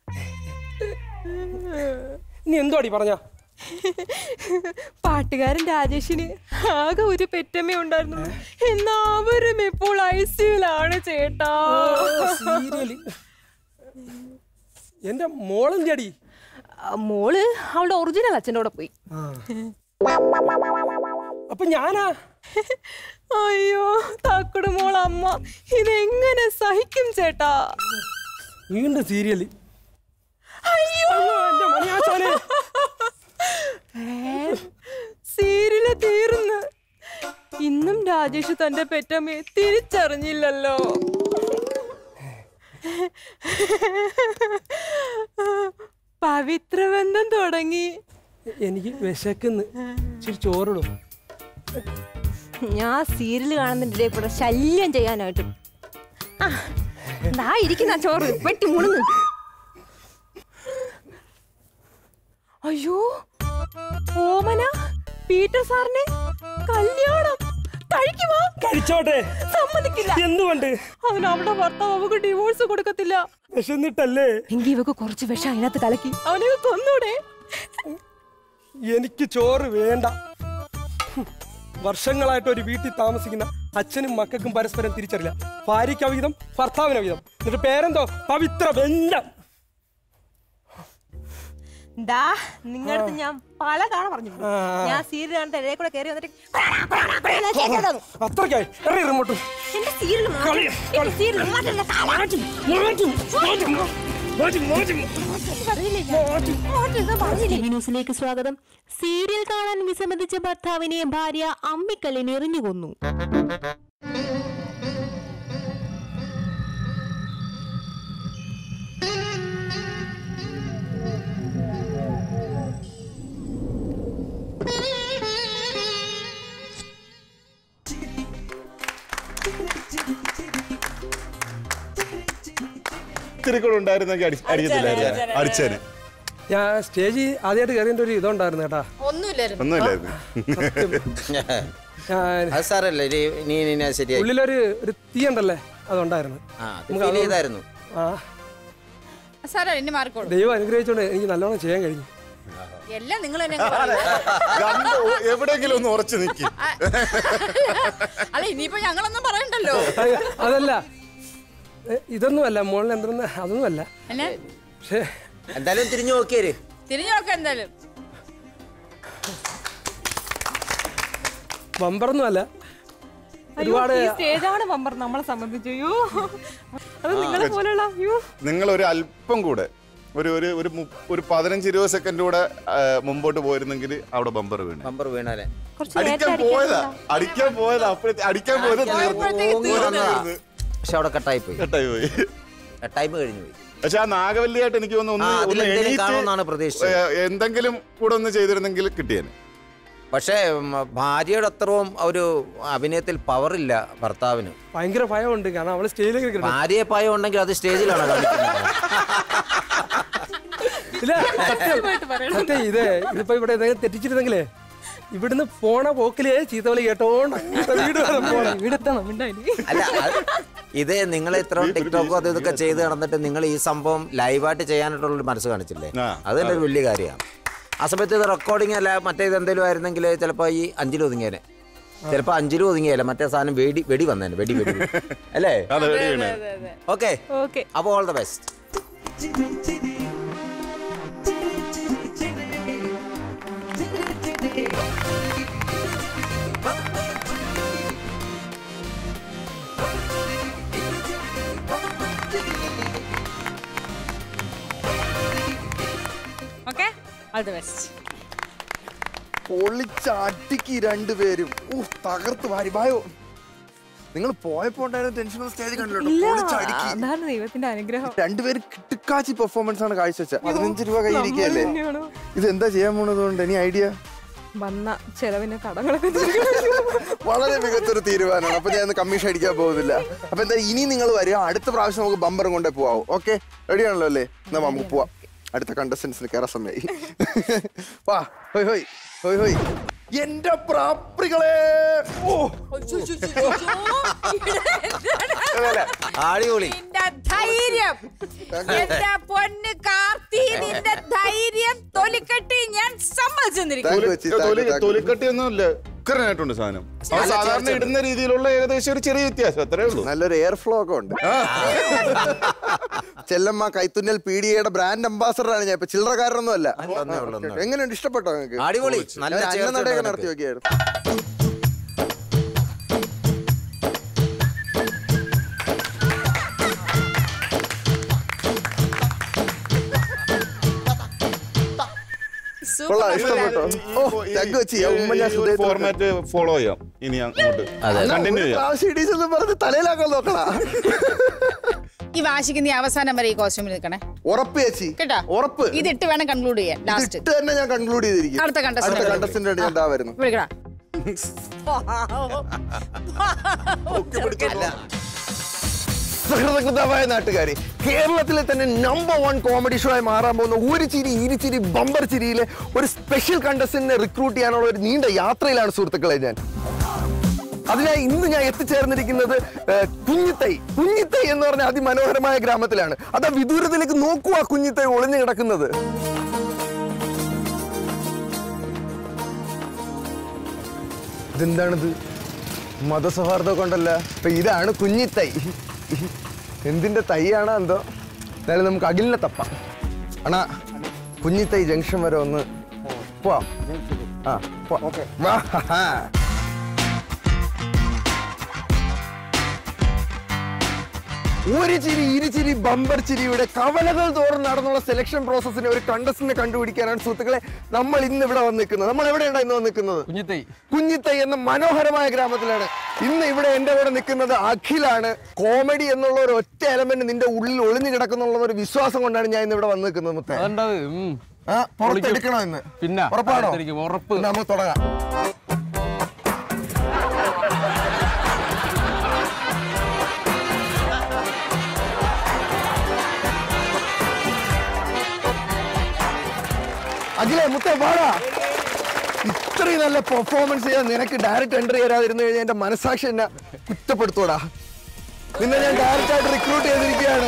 നീ എന്തോടി പറഞ്ഞ പാട്ടുകാരൻ രാജേഷിന് ആകെ ഒരു പെറ്റമ്മ ഉണ്ടായിരുന്നു എന്നാ അവരും ഇപ്പോൾ ഐ സിയിലാണ് ചേട്ടാ സീരിയല് എൻ്റെ മോളെന്തിയടി ആ, മോള് അവളുടെ ഒറിജിനൽ അച്ഛൻ്റെ കൂടെ പോയി അപ്പൊ ഞാനാ അയ്യോ തക്കുടു മോൾ അമ്മ ഇതെങ്ങനെ സഹിക്കും ചേട്ടാ വീണ്ടും സീരിയല് അയ്യോ എൻ്റെ മണിയാശാനെ സീരിയല് തീർന്ന് ഇന്നും രാജേഷ് തന്റെ പെറ്റമ്മയെ തിരിച്ചറിഞ്ഞില്ലല്ലോ പവിത്രബന്ധം തുടങ്ങി എനിക്ക് വിശക്കുന്ന് ഇച്ചിരി ചോറിടും ഞാൻ സീരിയൽ കാണുന്നതിന്റെ കൂടെ ശല്യം ചെയ്യാനായിട്ട് ആ, ദാ ഇരിക്കുന്ന ചോറ് വെട്ടി മുണുങ്ങ് അയ്യോ ഓമന പീറ്റർ സാറിന് കല്യാണം കഴിക്കുമോ കഴിച്ചോട്ടെ സമ്മതിക്കില്ല എന്തുകൊണ്ട് അവൻ അവളുടെ ഭർത്താവ് അവക്ക് ഡിവോഴ്സ് കൊടുക്കത്തില്ല വിശന്നിട്ടല്ലേ എങ്കിൽ ഇവക്ക് കുറച്ച് വിഷം അതിനകത്ത് കലക്കി അവനെ കൊന്നൂടെ എനിക്ക് ചോറ് വേണ്ട വർഷങ്ങളായിട്ട് ഒരു വീട്ടിൽ താമസിക്കുന്ന അച്ഛനും മക്കൾക്കും പരസ്പരം തിരിച്ചറിയില്ല ഭാര്യയ്ക്ക് അവിധം ഭർത്താവിന് അവിധം എന്നിട്ട് പേരെന്തോ പവിത്ര വെഞ്ഞം ദാ നിങ്ങളടുത്ത് ഞാൻ പല തവണ പറഞ്ഞു ഞാൻ സീരിയൽ കാണുന്ന ഇടയിൽ കൂടെ കയറി വന്നിട്ട് അത്രയ്ക്കായി എറി റിമോട്ടും എന്റെ സീരിയൽ കളി, എന്റെ സീരിയൽ മാറ്റല്ല മാറ്റും മാറ്റും മാറ്റും മാറ്റും മാറ്റും ടിവി ന്യൂസിലേക്ക് സ്വാഗതം സീരിയൽ കാണാൻ വിസമ്മതിച്ച ഭർത്താവിനെ ഭാര്യ അമ്മിക്കല്ലിന് എറിഞ്ഞു കൊന്നു ഇത്തിരി കൂടെ ഉണ്ടായിരുന്നെങ്കിൽ അടി അടിക്കത്തില്ലായിരുന്നു അടിച്ചേനെ ഞാൻ സ്റ്റേജിൽ ആദ്യമായിട്ട് കയറിയതിന്റെ ഒരു ഇതുണ്ടായിരുന്നു കേട്ടാ ഒന്നുമില്ലായിരുന്നു ഒന്നുമില്ലായിരുന്നു ഞാൻ അത് സാറല്ലേ നീ നീ ശരിയായി ഉള്ളിലൊരു ഒരു തീ ഉണ്ടല്ലേ അതുണ്ടായിരുന്നു ആ അത് നമുക്ക് feel അത് ചെയ്തായിരുന്നു ആ സാറേ എന്നെ മാറിക്കോളൂ ദൈവം അനുഗ്രഹിച്ചോണ്ട് എനിക്ക് നല്ലോണം ചെയ്യാൻ കഴിഞ്ഞു എല്ലാം നിങ്ങൾ തന്നെ അങ്ങ് പറയൂ. രണ്ട് ഒ- എവിടെയെങ്കിലും ഒന്ന് ഉറച്ചു നിൽക്കി അല്ല ഇനിയിപ്പോ ഞങ്ങളൊന്നും പറയണ്ടല്ലോ അയ്യ, അതല്ല എ, ഇതൊന്നുമല്ല മുകളിൽ എന്തെന്ന് അതൊന്നുമല്ല എന്നെ പക്ഷേ എന്തായാലും തിരിഞ്ഞു നോക്കിയേര് തിരിഞ്ഞു നോക്കാം എന്തായാലും ബമ്പറൊന്നുമല്ല ഒരുപാട് സ്റ്റേജാണ് ബമ്പർ നമ്മളെ സംബന്ധിച്ചു അയ്യോ അത് നിങ്ങളെ പോലെയുള്ള അയ്യോ നിങ്ങൾ ഒരു അല്പം കൂടെ ഒരു ഒരു ഒരു മു- ഒരു പതിനഞ്ച് ഇരുപത് സെക്കൻഡ് കൂടെ ആ, മുമ്പോട്ട് പോയിരുന്നെങ്കിൽ അവിടെ ബമ്പർ വീണ് ബമ്പർ വീണാലേ കുറച്ച് അടിക്കാൻ നേരത്തെ പോയതാ അടിക്കാൻ അടിക്കാൻ പോയതാ അപ്പോഴത്തെ അടിക്കാൻ പോയത് തീർന്നു പക്ഷെ അവിടെ കട്ടായി പോയി കട്ടായി പോയി ടൈം കഴിഞ്ഞു പോയി പക്ഷെ ആ നാഗവല്ലിയായിട്ട് എനിക്ക് തോന്നുന്നു ആ, ഒന്ന് ഒന്ന് അതിലെന്തേലും എണീറ്റ് കാണുമെന്നാണ് പ്രതീക്ഷിച്ചത്. ഏ, എന്തെങ്കിലും കൂടെ ഒന്ന് ചെയ്തിരുന്നെങ്കിൽ കിട്ടിയേനെ പക്ഷേ ഉം, ഭാര്യയുടെ അത്രയും ഒരു അഭിനയത്തിൽ പവറില്ല ഭർത്താവിന് ഭയങ്കര ഭയമുണ്ട് കാരണം അവള് സ്റ്റേജിലേക്ക് കയറി ഭാര്യയെ പായം ഉണ്ടെങ്കിൽ അത് സ്റ്റേജിലാണ് കാണിക്കുന്നത് ഇല്ല സത്യം സത്യം ഇതേ ഇതിപ്പോ ഇവിടെ എന്തെങ്കിലും തെറ്റിച്ചിരുന്നെങ്കിലേ ഇവിടുന്ന് പോണ പോക്കിലേ ചീത്തവളി കേട്ടോണ്ട് അങ്ങോട്ട് വീട് വരെ പോണം ഇവിടെത്തണം മിണ്ടായി അല്ല അത് ഇത് നിങ്ങൾ ഇത്ര ടിക്ടോക്കോ അത് ഇതൊക്കെ ചെയ്ത് നടന്നിട്ട് നിങ്ങൾ ഈ സംഭവം ലൈവായിട്ട് ചെയ്യാനായിട്ടുള്ള ഒരു മനസ്സ് കാണിച്ചില്ലേ ആ, അത് തന്നെ ഒരു വലിയ കാര്യമാണ് ആ സമയത്ത് ഇത് റെക്കോർഡിംഗ് അല്ല മറ്റേ ഇതെന്തെങ്കിലും ആയിരുന്നെങ്കിൽ ചിലപ്പോൾ ഈ അഞ്ചിൽ ഒതുങ്ങിയേനെ ചിലപ്പോൾ അഞ്ചിലും ഒതുങ്ങിയല്ല മറ്റേ സാധനം വെടി വെടി വന്നേനെ വെടി വെടി അല്ലേ അതെ വെടി വീണേ ഓക്കെ ഓക്കെ അപ്പോൾ all the best okay all the best പൊളിച്ചടിക്ക് രണ്ടുപേരും ഊ തകർത്ത് വാരി വായോ നിങ്ങൾ പോയപ്പോ ഉണ്ടായിരുന്ന ടെൻഷൻ സ്റ്റേജ് കണ്ടല്ലോ ഇല്ല പൊളിച്ചടിക്ക് അതാണ് ദൈവത്തിന്റെ അനുഗ്രഹം രണ്ടുപേരും കിട്ടുക്കാച്ചി പെർഫോമൻസ് ആണ് കാഴ്ചവെച്ച പതിനഞ്ച് രൂപ കയ്യിരിക്കല്ലേ തന്നെയാണോ? ഇത് എന്താ ചെയ്യാൻ പോണത് കൊണ്ട് ഇനി ഐഡിയ വന്ന ചെലവിന് കടങ്ങളൊക്കെ തീർക്കണം. വളരെ മികച്ചൊരു തീരുമാനമാണ് അപ്പൊ ഞാൻ കമ്മീഷൻ അടിക്കാൻ പോകുന്നില്ല അപ്പൊ എന്താ ഇനി നിങ്ങൾ വരിക അടുത്ത പ്രാവശ്യം നമുക്ക് ബമ്പറും കൊണ്ടേ പോവാം ഓക്കെ റെഡി ആണല്ലോ അല്ലേ എന്നാ നമുക്ക് പോവാം അടുത്ത കണ്ടസ്റ്റൻസിന് കയറാൻ സമയമായി വാ ഹോയ് ഹോയ് ഹോയ് ഹോയ് എന്റെ പ്രാപ്തികളെ ഓ അടിപൊളി നിന്റെ ധൈര്യം എന്റെ പൊന്ന് കാർത്തി നിന്റെ ധൈര്യം തൊലിക്കെട്ടി ഞാൻ സമ്മതിച്ചിരിക്കും താങ്ക് യു ചേച്ചി, താങ്ക് യു, തൊലി- താങ്ക് യു. തൊലിക്കട്ടിയൊന്നും ഇല്ല ഉക്കരനായിട്ടുണ്ട് സാധനം അത് സാധാരണ ഇടുന്ന രീതിയിലുള്ള ഏകദേശം ഒരു ചെറിയ വ്യത്യാസം അത്രേ ഉള്ളൂ നല്ലൊരു എയർ ഫ്ലോ ഒക്കെ ഉണ്ട് ചെല്ലമ്മ കൈത്തുന്നൽ പി ഡി എയുടെ ബ്രാൻഡ് അംബാസഡർ ആണ് ഞാൻ ഇപ്പൊ ചില്ലറക്കാരനൊന്നും അല്ല ഒന്നേ ഉള്ളൂ, ഒന്നേ ഉള്ളൂ. എങ്ങനെയുണ്ട് ഇഷ്ടപ്പെട്ടോ നിങ്ങൾക്ക് അടിപൊളി നല്ല ഞാൻ ചേർച്ച അന്നനടയൊക്കെ ഉണ്ട് നടത്തി നിനക്ക്. നോക്കിയായിരുന്നു കൊള്ളാം ഇഷ്ടപ്പെട്ടോ ഓ താങ്ക് വെച്ച് ഉമ്മ ഞാൻ ഹൃദയത്തിൽ ഫോർമാറ്റ് ഫോളോ ചെയ്യാം ഇനി അങ്ങോട്ട് അതെ. കണ്ടിന്യൂ ചെയ്യാം പ്രാവശ്യം ഇടീസെന്ന് പറഞ്ഞ് തലയിലാക്കാൻ നോക്കണ ഈ വാശിക്ക് നീ അവസാനം വരെ ഈ കോസ്റ്റ്യൂമിൽ നിൽക്കണേ ഉറപ്പ് ചേച്ചി കേട്ടാ ഉറപ്പ് ഇതിട്ട് വേണം കൺക്ലൂഡ് ചെയ്യാൻ ലാസ്റ്റ് ഇട്ട് തന്നെ ഞാൻ കൺക്ലൂഡ് ചെയ്തിരിക്കും അടുത്ത contestant അടുത്ത വരും. കണ്ടസ്റ്റന്റ് ആയിട്ട് ഞാൻ ദാ വരുന്നു വിളിക്കടാ സഹൃദകൃതമായ നാട്ടുകാരെ കേരളത്തിലെ തന്നെ നമ്പർ വൺ കോമഡി ഷോ ആയി മാറാൻ പോകുന്ന ഒരു ചിരി ഇരുചിരി ബമ്പർ ചിരിയിലെ ഒരു സ്പെഷ്യൽ കണ്ടസ്റ്റന്റിനെ റിക്രൂട്ട് ചെയ്യാനുള്ള ഒരു നീണ്ട യാത്രയിലാണ് സുഹൃത്തുക്കളെ ഞാൻ അതിനായി ഇന്ന് ഞാൻ എത്തിച്ചേർന്നിരിക്കുന്നത് ഏഹ്, കുഞ്ഞിത്തൈ കുഞ്ഞിത്തൈ എന്ന് പറഞ്ഞ അതിമനോഹരമായ ഗ്രാമത്തിലാണ് അതാ വിദൂരത്തിലേക്ക് നോക്കൂ ആ കുഞ്ഞിത്തൈ ഒളിഞ്ഞു കിടക്കുന്നത് ഇതെന്താണിത് മതസൗഹാർദ്ദം കൊണ്ടല്ല അപ്പൊ ഇതാണ് കുഞ്ഞിത്തൈ എന്തിന്റെ തൈയാണോ എന്തോ എന്തായാലും നമുക്ക് അഖിലിനെ തപ്പാം അണാ കുഞ്ഞിത്തൈ ജംഗ്ഷൻ വരെ ഒന്ന് പോവാം ആ പോവാം. വാ, ഹാ, ഹാ. ഒരു ചിരി ഇരു ചിരി ബമ്പർ ചിരിയുടെ കവലകൾ തോറും നടന്നുള്ള സെലക്ഷൻ പ്രോസസ്സിനെ ഒരു കണ്ടസ്റ്റിനെ കണ്ടുപിടിക്കാനാണ് സുഹൃത്തുക്കളെ നമ്മൾ ഇന്ന് ഇവിടെ വന്ന് നിൽക്കുന്നത് നമ്മൾ എവിടെയാണ് ഇന്ന് വന്ന് നിൽക്കുന്നത് കുഞ്ഞിത്തൈ കുഞ്ഞിത്തൈ എന്ന മനോഹരമായ ഗ്രാമത്തിലാണ് ഇന്ന് ഇവിടെ എന്റെ കൂടെ നിൽക്കുന്നത് അഖിലാണ് കോമഡി എന്നുള്ള ഒരു ഒറ്റ എലമെന്റ് നിന്റെ ഉള്ളിൽ ഒളിഞ്ഞു കിടക്കുന്നുള്ള ഒരു വിശ്വാസം കൊണ്ടാണ് ഞാൻ ഇന്ന് ഇവിടെ വന്ന് നിൽക്കുന്നത് മുത്തേ അതുണ്ടാവ് ഉം. ആ പുറത്തെടുക്കണോ ഇന്ന് പിന്നെ ഉറപ്പാണോ പുറത്തെടുക്കും, ഉറപ്പ് എന്നാ നമുക്ക് തുടങ്ങാം അഖിലേ മുത്തേ വാടാ ഇത്രയും നല്ല പെർഫോമൻസ് ചെയ്യാൻ നിനക്ക് ഡയറക്റ്റ് എൻട്രി തരാതിരുന്നു കഴിഞ്ഞാൽ എന്റെ മനസാക്ഷി എന്നെ കുറ്റപ്പെടുത്തൂടാ നിന്നെ ഞാൻ ഡയറക്റ്റ് ആയിട്ട് റിക്രൂട്ട് ചെയ്തിരിക്കുകയാണ്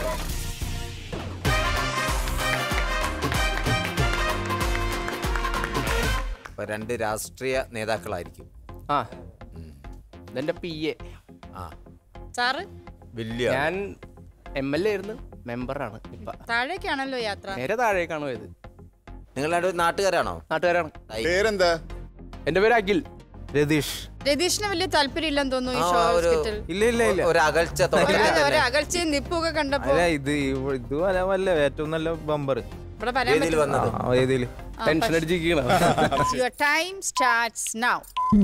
അപ്പൊ രണ്ട് രാഷ്ട്രീയ നേതാക്കളായിരിക്കും ആ ഇതെന്റെ പി എ ആ സാറ് വലിയ ഞാൻ എം എൽ എ ആയിരുന്നു മെമ്പറാണ് ഇപ്പൊ താഴേക്കാണല്ലോ യാത്ര നേരെ താഴേക്കാണ് പോയത് നിങ്ങൾ രണ്ടും നാട്ടുകാരാണോ നാട്ടുകാരാണ് പേരെന്താ എന്റെ പേര് അഖിൽ രതീഷ് രതീഷിന് വലിയ താല്പര്യം ഇല്ലെന്ന് തോന്നുന്നു ഈ ആ, ഷോ ഒരു- ഹോസ്പിറ്റൽ ഇല്ല ഇല്ല ഇല്ല ഒരു അകൽച്ച ഒരു തുടങ്ങി ഒരു അകൽച്ചയും നിപ്പൊക്കെ കണ്ടപ്പോ അല്ല ഇത് ഇവ- ഇത് വല്ല ഏറ്റവും നല്ല ബമ്പർ ഇവിടെ വരാൻ വേദിയിൽ വന്നത് ഏതില് ടെൻഷൻ അടിച്ചിരിക്കണം യുവർ ടൈം സ്റ്റാർട്ട്സ് നൗ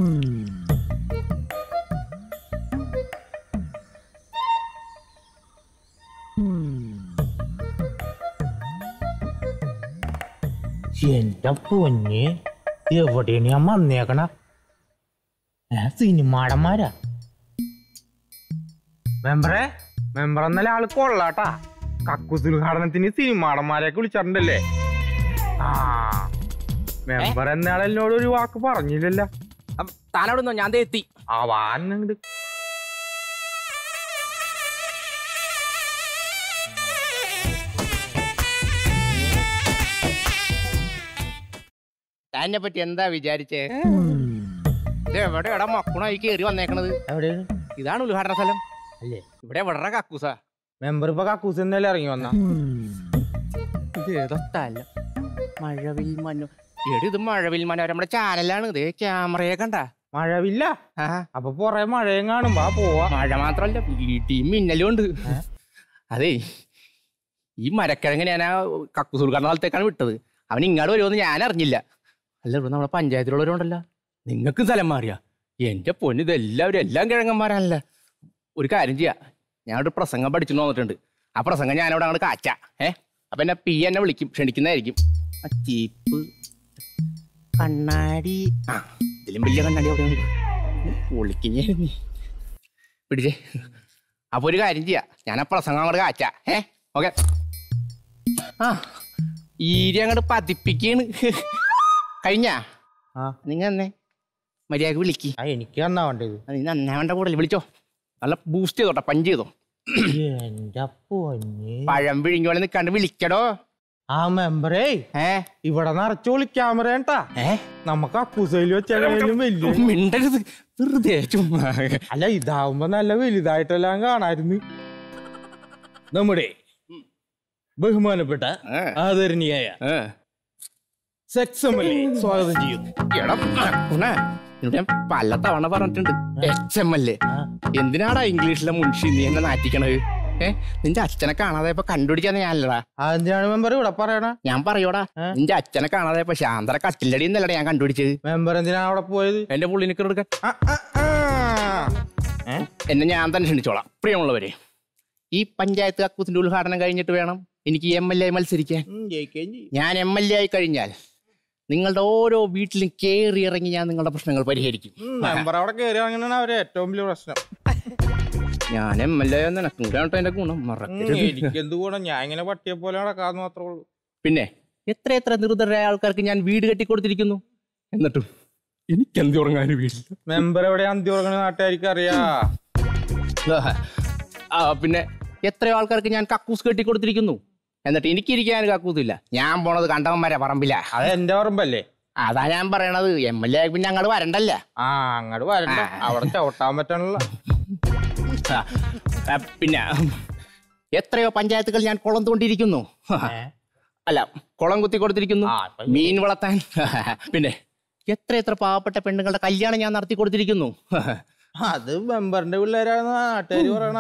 എന്റെ പൊന്നെ എവിടെയാണ് ഞാൻ വന്നേക്കണ ഏ സിനിമാടന്മാരാ മെമ്പറെ മെമ്പർ എന്നല്ല ആള് കൊള്ളാട്ടാ കക്കൂസ് ഉദ്ഘാടനത്തിന് സിനിമാടന്മാരെയൊക്കെ വിളിച്ചിട്ടുണ്ടല്ലേ ആ മെമ്പർ എന്നയാൾ എന്നോട് ഒരു വാക്ക് പറഞ്ഞില്ലല്ലോ താനവിടെ ഞാൻ ദേ എത്തി ആ വാനുണ്ട് തന്നെ പറ്റി എന്താ വിചാരിച്ചേ ഇത് എവിടെയാടാ മക്കുണായി കയറി വന്നേക്കണത് എവിടെയാണ് ഇതാണ് ഉദ്ഘാടന സ്ഥലം അല്ലേ ഇവിടെ വളരെ കക്കൂസാ മെമ്പർ ഇപ്പൊ കക്കൂസ് എന്നല്ലേ ഇറങ്ങി വന്ന ഇത് ഏതോ സ്ഥലം മഴവിൽ മനു എടി ഇത് മഴവിൽ മനോരമ നമ്മുടെ ചാനലാണ് ഇത് ക്യാമറയെ കണ്ട മഴവില്ല അപ്പൊ കൊറേ മഴയും കാണും വാ പോവാ മഴ മാത്രല്ല ഇടിയും മിന്നലും ഉണ്ട് അതേ ഈ മരക്കിഴങ്ങ് ഞാൻ ആ കക്കൂസ് ഉദ്ഘാടന സ്ഥലത്തേക്കാണ് വിട്ടത് അവൻ ഇങ്ങോട്ട് വരുമെന്ന് ഞാൻ അറിഞ്ഞില്ല അല്ല ഇവിടെ നമ്മുടെ പഞ്ചായത്തിലുള്ളവരുണ്ടല്ലോ നിങ്ങൾക്കും സ്ഥലം മാറിയാ എന്റെ പൊന്ന് ഇത് എല്ലാവരും എല്ലാം കിഴങ്ങന്മാരാണല്ലേ ഒരു കാര്യം ചെയ്യാ ഞാനൊരു പ്രസംഗം പഠിച്ചു വന്നിട്ടുണ്ട് ആ പ്രസംഗം ഞാനവിടെ അങ്ങോട്ട് കാച്ച ഏ അപ്പൊ എന്നെ പി എന്നെ വിളിക്കും ക്ഷണിക്കുന്നതായിരിക്കും ആ ചീപ്പ് കണ്ണാടി ആ ഇതിലും വലിയ കണ്ണാടി അവിടെ ഉണ്ട് വിളിക്കുന്നേ പിടിച്ചേ അപ്പൊ ഒരു കാര്യം ചെയ്യാ ഞാൻ ആ പ്രസംഗം അങ്ങോട്ട് കാച്ച ഏ ഓക്കെ ആ ഈരി അങ്ങോട്ട് പതിപ്പിക്കാണ് കഴിഞ്ഞാ നിങ്ങ എന്നെ മര്യാദ വിളിക്ക് എനിക്ക് എന്നാ വേണ്ടത് നീ നന്നാ വേണ്ട കൂടെ വിളിച്ചോ നല്ല ബൂസ്റ്റ് ചെയ്തോട്ടെ പഞ്ച് ചെയ്തോ എന്റെ പൊന്നെ പഴം വിഴിഞ്ഞോളെ നിക്കാണ്ട് വിളിക്കടോ ആ മെമ്പറേ ഏ ഇവിടെ നിറച്ചു വിളിക്കാമറ കേട്ടാ ഏ നമുക്ക് അക്കൂസയില് വെച്ചാലും വലിയ മിണ്ടരുത് വെറുതെ ചുമ്മാ അല്ല ഇതാവുമ്പോ നല്ല വലുതായിട്ടെല്ലാം കാണായിരുന്നു നമ്മുടെ ബഹുമാനപ്പെട്ട ആദരണീയായ സെക്സ് എം എൽ എ സ്വാഗതം ചെയ്യുന്നു എടാ മക്കുണ, നിന്നോട് ഞാൻ പല തവണ പറഞ്ഞിട്ടുണ്ട് എച്ച് എം എൽ എ എന്തിനാടാ ഇംഗ്ലീഷിലെ മുൻഷി നീ എന്നെ നാറ്റിക്കണത് ഏ നിന്റെ അച്ഛനെ കാണാതെ ഇപ്പൊ കണ്ടുപിടിക്കാന്ന് ഞാനല്ലടാ അതെന്തിനാണ് മെമ്പർ ഇവിടെ പറയണ ഞാൻ പറയോടാ നിന്റെ അച്ഛനെ കാണാതെ ഇപ്പൊ ശാന്തര കട്ടിലടി എന്നല്ലടാ ഞാൻ കണ്ടുപിടിച്ചത് മെമ്പർ എന്തിനാണ് അവിടെ പോയത് എന്റെ പുള്ളിനിക്കർ എടുക്കാൻ എന്നെ ഞാൻ തന്നെ ക്ഷണിച്ചോളാം പ്രിയമുള്ളവരെ ഈ പഞ്ചായത്ത് കക്കൂസിന്റെ ഉദ്ഘാടനം കഴിഞ്ഞിട്ട് വേണം എനിക്ക് എം എൽ എ മത്സരിക്കാൻ ഞാൻ എം എൽ എ ആയി കഴിഞ്ഞാൽ നിങ്ങളുടെ ഓരോ വീട്ടിലും കയറി ഇറങ്ങി ഞാൻ നിങ്ങളുടെ പ്രശ്നങ്ങൾ പരിഹരിക്കും മെമ്പർ അവിടെ കയറി ഇറങ്ങണ അവരെ ഏറ്റവും വലിയ പ്രശ്നം ഞാൻ എം എൽ എ നിനക്കും കൂടെ ആണട്ടോ എന്റെ ഗുണം മറക്കരുത് എനിക്ക് എന്ത് ഗുണം ഞാൻ ഇങ്ങനെ പട്ടിയെ പോലെ നടക്കാന്ന് മാത്രമേ ഉള്ളൂ പിന്നെ എത്ര എത്ര നിർദ്ധരായ ആൾക്കാർക്ക് ഞാൻ വീട് കെട്ടി കൊടുത്തിരിക്കുന്നു എന്നിട്ടും എനിക്ക് എന്ത് ഉറങ്ങാനും വീടില്ല മെമ്പർ എവിടെ അന്തി ഉറങ്ങണ നാട്ടുകാർക്ക് അറിയാ ആ പിന്നെ എത്രയോ ആൾക്കാർക്ക് ഞാൻ കക്കൂസ് കെട്ടി കൊടുത്തിരിക്കുന്നു എന്നിട്ട് എനിക്കിരിക്കാൻ കക്കൂസില്ല ഞാൻ പോണത് കണ്ടവന്മാരെ പറമ്പില്ല അത് എന്റെ പറമ്പല്ലേ അതാ ഞാൻ പറയണത് എം എൽ എ പിന്നെ അങ്ങോട്ട് വരണ്ടല്ല ആ അങ്ങോട്ട് വരണ്ട അവിടെ ചവിട്ടാൻ പറ്റണല്ലോ ആ, പിന്നെ എത്രയോ പഞ്ചായത്തുകൾ ഞാൻ കുളം തോണ്ടിയിരിക്കുന്നു അല്ല കുളം കുത്തി കൊടുത്തിരിക്കുന്നു മീൻ വളർത്താൻ പിന്നെ എത്ര എത്ര പാവപ്പെട്ട പെണ്ണുങ്ങളുടെ കല്യാണം ഞാൻ നടത്തി കൊടുത്തിരിക്കുന്നു അത് മെമ്പറിന്റെ പിള്ളേരാണെന്ന് നാട്ടുകാര് പറയണ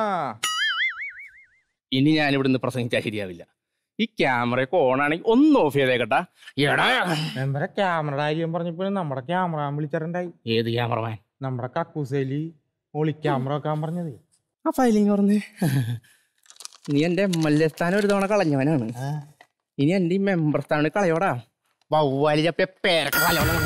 ഇനി ഞാൻ ഇവിടുന്ന് പ്രസംഗിച്ചാൽ ശരിയാവില്ല ഈ ക്യാമറയൊക്കെ ഓണാണെങ്കിൽ ഒന്ന് ഓഫ് ചെയ്തേക്കട്ടാ എടാ മെമ്പറെ ക്യാമറയുടെ കാര്യം പറഞ്ഞപ്പോഴും നമ്മുടെ ക്യാമറ വിളിച്ചിട്ടുണ്ടായി ഏത് ക്യാമറമാൻ നമ്മുടെ കക്കൂസേലി ഒളി ക്യാമറ വെക്കാൻ പറഞ്ഞത് ആ ഫയലിങ് പറഞ്ഞ് നീ എന്റെ എം എൽ എ സ്ഥാനം ഒരു തവണ കളഞ്ഞവനാണ് ഇനി എന്റെ ഈ മെമ്പർ സ്ഥാനം കളയോടാ വവ്വാലി ചപ്പ പേരക്ക കളയോടാ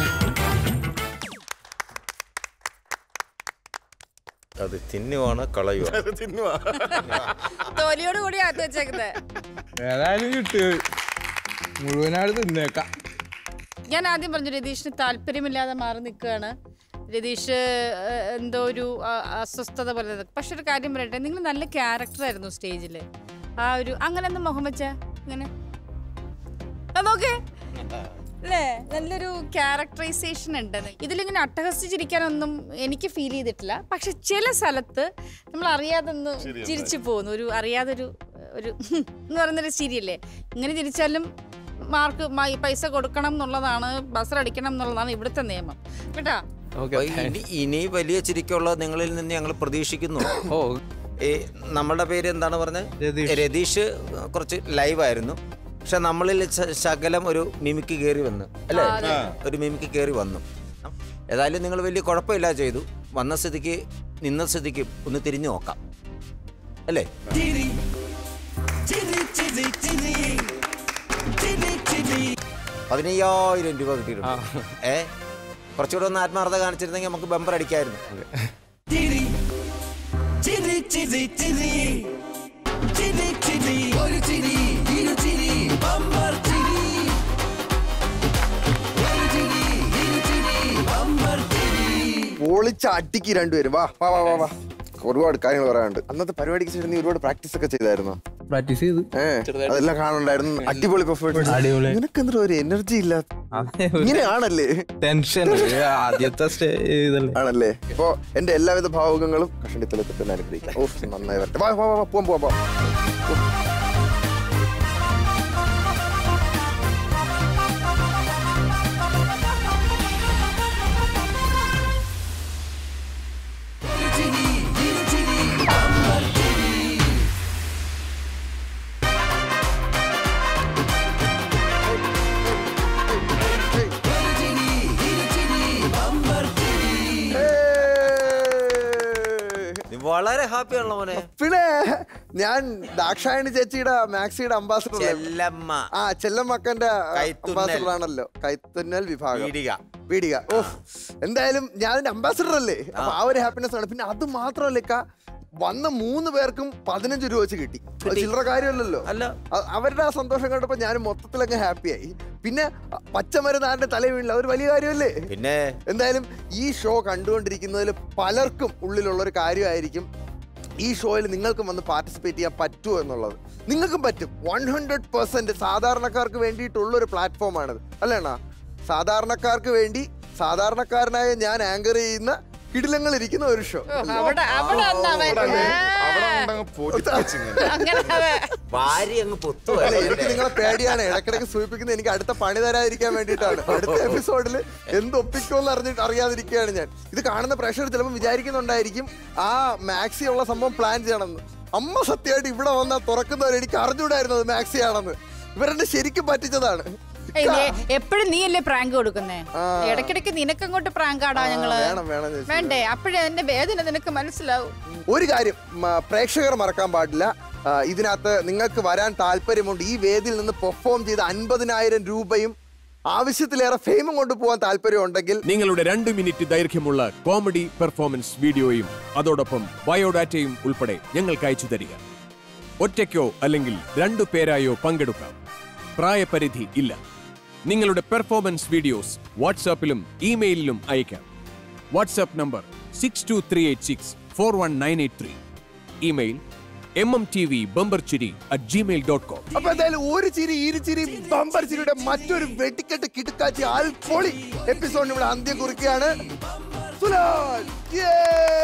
അത് തിന്നുവാണ് കളയുക തോലിയോട് കൂടി അകത്ത് വെച്ചേക്കുന്നത് ഏതായാലും കിട്ടുക മുഴുവനാട് തിന്നേക്കാം ഞാൻ ആദ്യം പറഞ്ഞു രതീഷിന് താല്പര്യമില്ലാതെ മാറി നിൽക്കുകയാണ് രതീഷ് ഏഹ്, എന്തോ ഒരു ആ, അസ്വസ്ഥത പോലെ നിൽക്കും. പക്ഷെ ഒരു കാര്യം പറയട്ടെ നിങ്ങൾ നല്ല ക്യാരക്ടറായിരുന്നു സ്റ്റേജിൽ ആ ഒരു അങ്ങനെ ഒന്ന് മുഖം വെച്ച ഇങ്ങനെ ആ, നോക്കേ അല്ലേ നല്ലൊരു ക്യാരക്ടറൈസേഷൻ ഉണ്ട് ഇതിലിങ്ങനെ അട്ടഹസിച്ചിരിക്കാനൊന്നും എനിക്ക് ഫീൽ ചെയ്തിട്ടില്ല പക്ഷെ ചില സ്ഥലത്ത് നമ്മൾ അറിയാതെ ഒന്ന് ശരിയാണ്. ചിരിച്ചു പോകുന്നു ഒരു അറിയാതൊരു ഒരു എന്ന് പറയുന്നൊരു ചിരിയല്ലേ ഇങ്ങനെ ചിരിച്ചാലും മാർക്ക് മ- പൈസ കൊടുക്കണം എന്നുള്ളതാണ് ബസർ അടിക്കണം എന്നുള്ളതാണ് ഇവിടുത്തെ നിയമം കേട്ടാ അപ്പൊ ഇനി ഇനി വലിയ ചിരിക്കുള്ളത് നിങ്ങളിൽ നിന്ന് ഞങ്ങൾ പ്രതീക്ഷിക്കുന്നു ഓ ഈ നമ്മളുടെ പേര് എന്താണ് പറഞ്ഞത് രതീഷ് കുറച്ച് ലൈവായിരുന്നു പക്ഷെ നമ്മളിൽ ശ- ശകലം ഒരു മിമിക്ക് കയറി വന്നു അല്ലേ ആ, അതെ. ഒരു മിമിക്ക് കയറി വന്നു ഏതായാലും നിങ്ങൾ വലിയ കുഴപ്പമില്ല ചെയ്തു വന്ന സ്ഥിതിക്ക് നിന്ന സ്ഥിതിക്ക് ഒന്ന് തിരിഞ്ഞു നോക്കാം അല്ലേ പതിനയ്യായിരം രൂപ കിട്ടിയിട്ടുണ്ട് ഏ കുറച്ചുകൂടെ ഒന്ന് ആത്മാർത്ഥത കാണിച്ചിരുന്നെങ്കിൽ നമുക്ക് ബമ്പർ അടിക്കായിരുന്നു ഒരു ചിരി ഇരു ചിരി ബമ്പർ ചിരി ഒരു ചിരി ഇരു ചിരി ബമ്പർ ചിരി പൊളിച്ച അടിക്ക് രണ്ടുപേരും വാ വാ വാ വാ വാ ഒരുപാട് കാര്യങ്ങൾ പറയാനുണ്ട് അന്നത്തെ പരിപാടിക്ക് ശേഷം നീ ഒരുപാട് പ്രാക്ടീസ് ഒക്കെ ചെയ്തായിരുന്നു പ്രാക്ടീസ് ചെയ്ത് ഏഹ് അതെല്ലാം കാണുന്നുണ്ടായിരുന്നു അടിപൊളി പെർഫോമൻസ് അടിപൊളി. നിനക്ക് എന്താ ഒരു എനർജി ഇല്ല ഇങ്ങനെയാണല്ലേ ടെൻഷൻ ആദ്യത്തെ സ്റ്റേ ഇതല്ലേ ആണല്ലേ ഇപ്പൊ എന്റെ എല്ലാവിധ ഭാവുകങ്ങളും കഷണ്ടിത്തലത്തിൽ തന്നെ അനുഗ്രഹിക്കാം ഓ നന്നായി വരട്ടെ വാ വാ വാ, വാ പോവാം പോവാം പോവാം ഒരു ചിരി ഇരു ചിരി ബമ്പർ ചിരി ഒരു ചിരി ഇരു ചിരി ബമ്പർ ചിരി നീ വളരെ ഹാപ്പി ആണല്ലോ മോനെ പിന്നെ ഞാൻ ദാക്ഷായണി ചേച്ചിയുടെ മാക്സിയുടെ അംബാസിഡർ ചെല്ലമ്മ ആ ചെല്ലമ്മക്കന്റെ കൈത്തുന്നൽ. അംബാസിഡർ ആണല്ലോ കൈത്തുന്നൽ വിഭാഗം പീടിക. പീടിക ഓ എന്തായാലും ഞാൻ അതിന്റെ അംബാസിഡർ അല്ലേ അപ്പൊ ആ ഒരു ഹാപ്പിനെസ് ആണ് പിന്നെ അത് മാത്രമല്ല ഇക്ക, വന്ന മൂന്ന് പേർക്കും പതിനഞ്ച് രൂപ വെച്ച് കിട്ടി അത് ചില്ലറ കാര്യമല്ലല്ലോ അല്ല അവരുടെ ആ സന്തോഷം കണ്ടപ്പോ ഞാൻ മൊത്തത്തിലങ്ങ് ഹാപ്പിയായി പിന്നെ പച്ചമരുന്ന് ആരുടെ തലയിൽ വീണില്ല ഒരു വലിയ കാര്യമല്ലേ പിന്നെ എന്തായാലും ഈ ഷോ കണ്ടുകൊണ്ടിരിക്കുന്നതിൽ പലർക്കും ഉള്ളിലുള്ള ഒരു കാര്യമായിരിക്കും ഈ ഷോയിൽ നിങ്ങൾക്കും വന്ന് പാർട്ടിസിപ്പേറ്റ് ചെയ്യാൻ പറ്റുമോ എന്നുള്ളത് നിങ്ങൾക്കും പറ്റും വൺ ഹൺഡ്രഡ് പെർസെന്റ് സാധാരണക്കാർക്ക് വേണ്ടിയിട്ടുള്ള ഒരു പ്ലാറ്റ്ഫോമാണിത് അല്ലേണ സാധാരണക്കാർക്ക് വേണ്ടി സാധാരണക്കാരനായ ഞാൻ ആങ്കർ ചെയ്യുന്ന കിടിലങ്ങൾ ഇരിക്കുന്ന ഒരു ഷോ അവിടെ അവിടെ അന്ന് അവൻ അങ്ങനെ അതെ. ഭാര്യ അങ്ങ് പൊത്തു അല്ല, എനിക്ക് നിങ്ങളെ പേടിയാണ് ഇടക്കിടക്ക് സൂചിപ്പിക്കുന്നത് എനിക്ക് അടുത്ത പണി തരാതിരിക്കാൻ വേണ്ടിയിട്ടാണ് അടുത്ത എപ്പിസോഡിൽ എന്ത് ഒപ്പിക്കുമെന്ന് അറിഞ്ഞിട്ട് അറിയാതിരിക്കുകയാണ് ഞാൻ ഇത് കാണുന്ന പ്രേക്ഷകർ ചിലപ്പോൾ വിചാരിക്കുന്നുണ്ടായിരിക്കും ആ മാക്സി ഉള്ള സംഭവം പ്ലാൻ ചെയ്യണമെന്ന് അമ്മ സത്യമായിട്ട് ഇവിടെ വന്നാൽ തുറക്കുന്നവർ എനിക്ക് അറിഞ്ഞൂടായിരുന്നു അത് മാക്സി ആണെന്ന് ഇവരെന്നെ ശരിക്കും പറ്റിച്ചതാണ് എപ്പോഴും നീ അല്ലേ പ്രാങ്ക് കൊടുക്കുന്നേ ഇടയ്ക്കിടയ്ക്ക് നിനക്കങ്ങോട്ട് പ്രാങ്ക് ആടാ ഞങ്ങള് വേണം വേണം ചേച്ചി. വേണ്ടേ അപ്പോഴേ എന്റെ വേദന നിനക്ക് മനസ്സിലാവും ഒരു കാര്യം മ, പ്രേക്ഷകർ മറക്കാൻ പാടില്ല ആ, ഇതിനകത്ത് നിങ്ങൾക്ക് വരാൻ താല്പര്യമുണ്ട് ഈ വേദിയിൽ നിന്ന് പെർഫോം ചെയ്ത അൻപതിനായിരം രൂപയും ആവശ്യത്തിലേറെ ഫെയിമും കൊണ്ടുപോകാൻ താല്പര്യം ഉണ്ടെങ്കിൽ നിങ്ങളുടെ രണ്ട് മിനിറ്റ് ദൈർഘ്യമുള്ള കോമഡി പെർഫോമൻസ് വീഡിയോയും അതോടൊപ്പം ബയോഡാറ്റയും ഉൾപ്പെടെ ഞങ്ങൾക്ക് അയച്ചു തരിക ഒറ്റയ്ക്കോ അല്ലെങ്കിൽ രണ്ടു പേരായോ പങ്കെടുക്കാം പ്രായപരിധി ഇല്ല നിങ്ങളുടെ പെർഫോമൻസ് വീഡിയോസ് വാട്സാപ്പിലും ഇമെയിലിലും അയക്കാം WhatsApp number six two three eight six four one nine eight three email M M T V bumper Chiri at Gmail dot com അപ്പൊ എന്തായാലും ഒരു ചിരി ഇരു ചിരി ബമ്പർ ചിരിയുടെ മറ്റൊരു വെടിക്കെട്ട് കിടുക്കാച്ചി ആൽപ്പൊളി എപ്പിസോഡിന് ഇവിടെ അന്ത്യം കുറിക്കുകയാണ് സുലാൽ! Yay!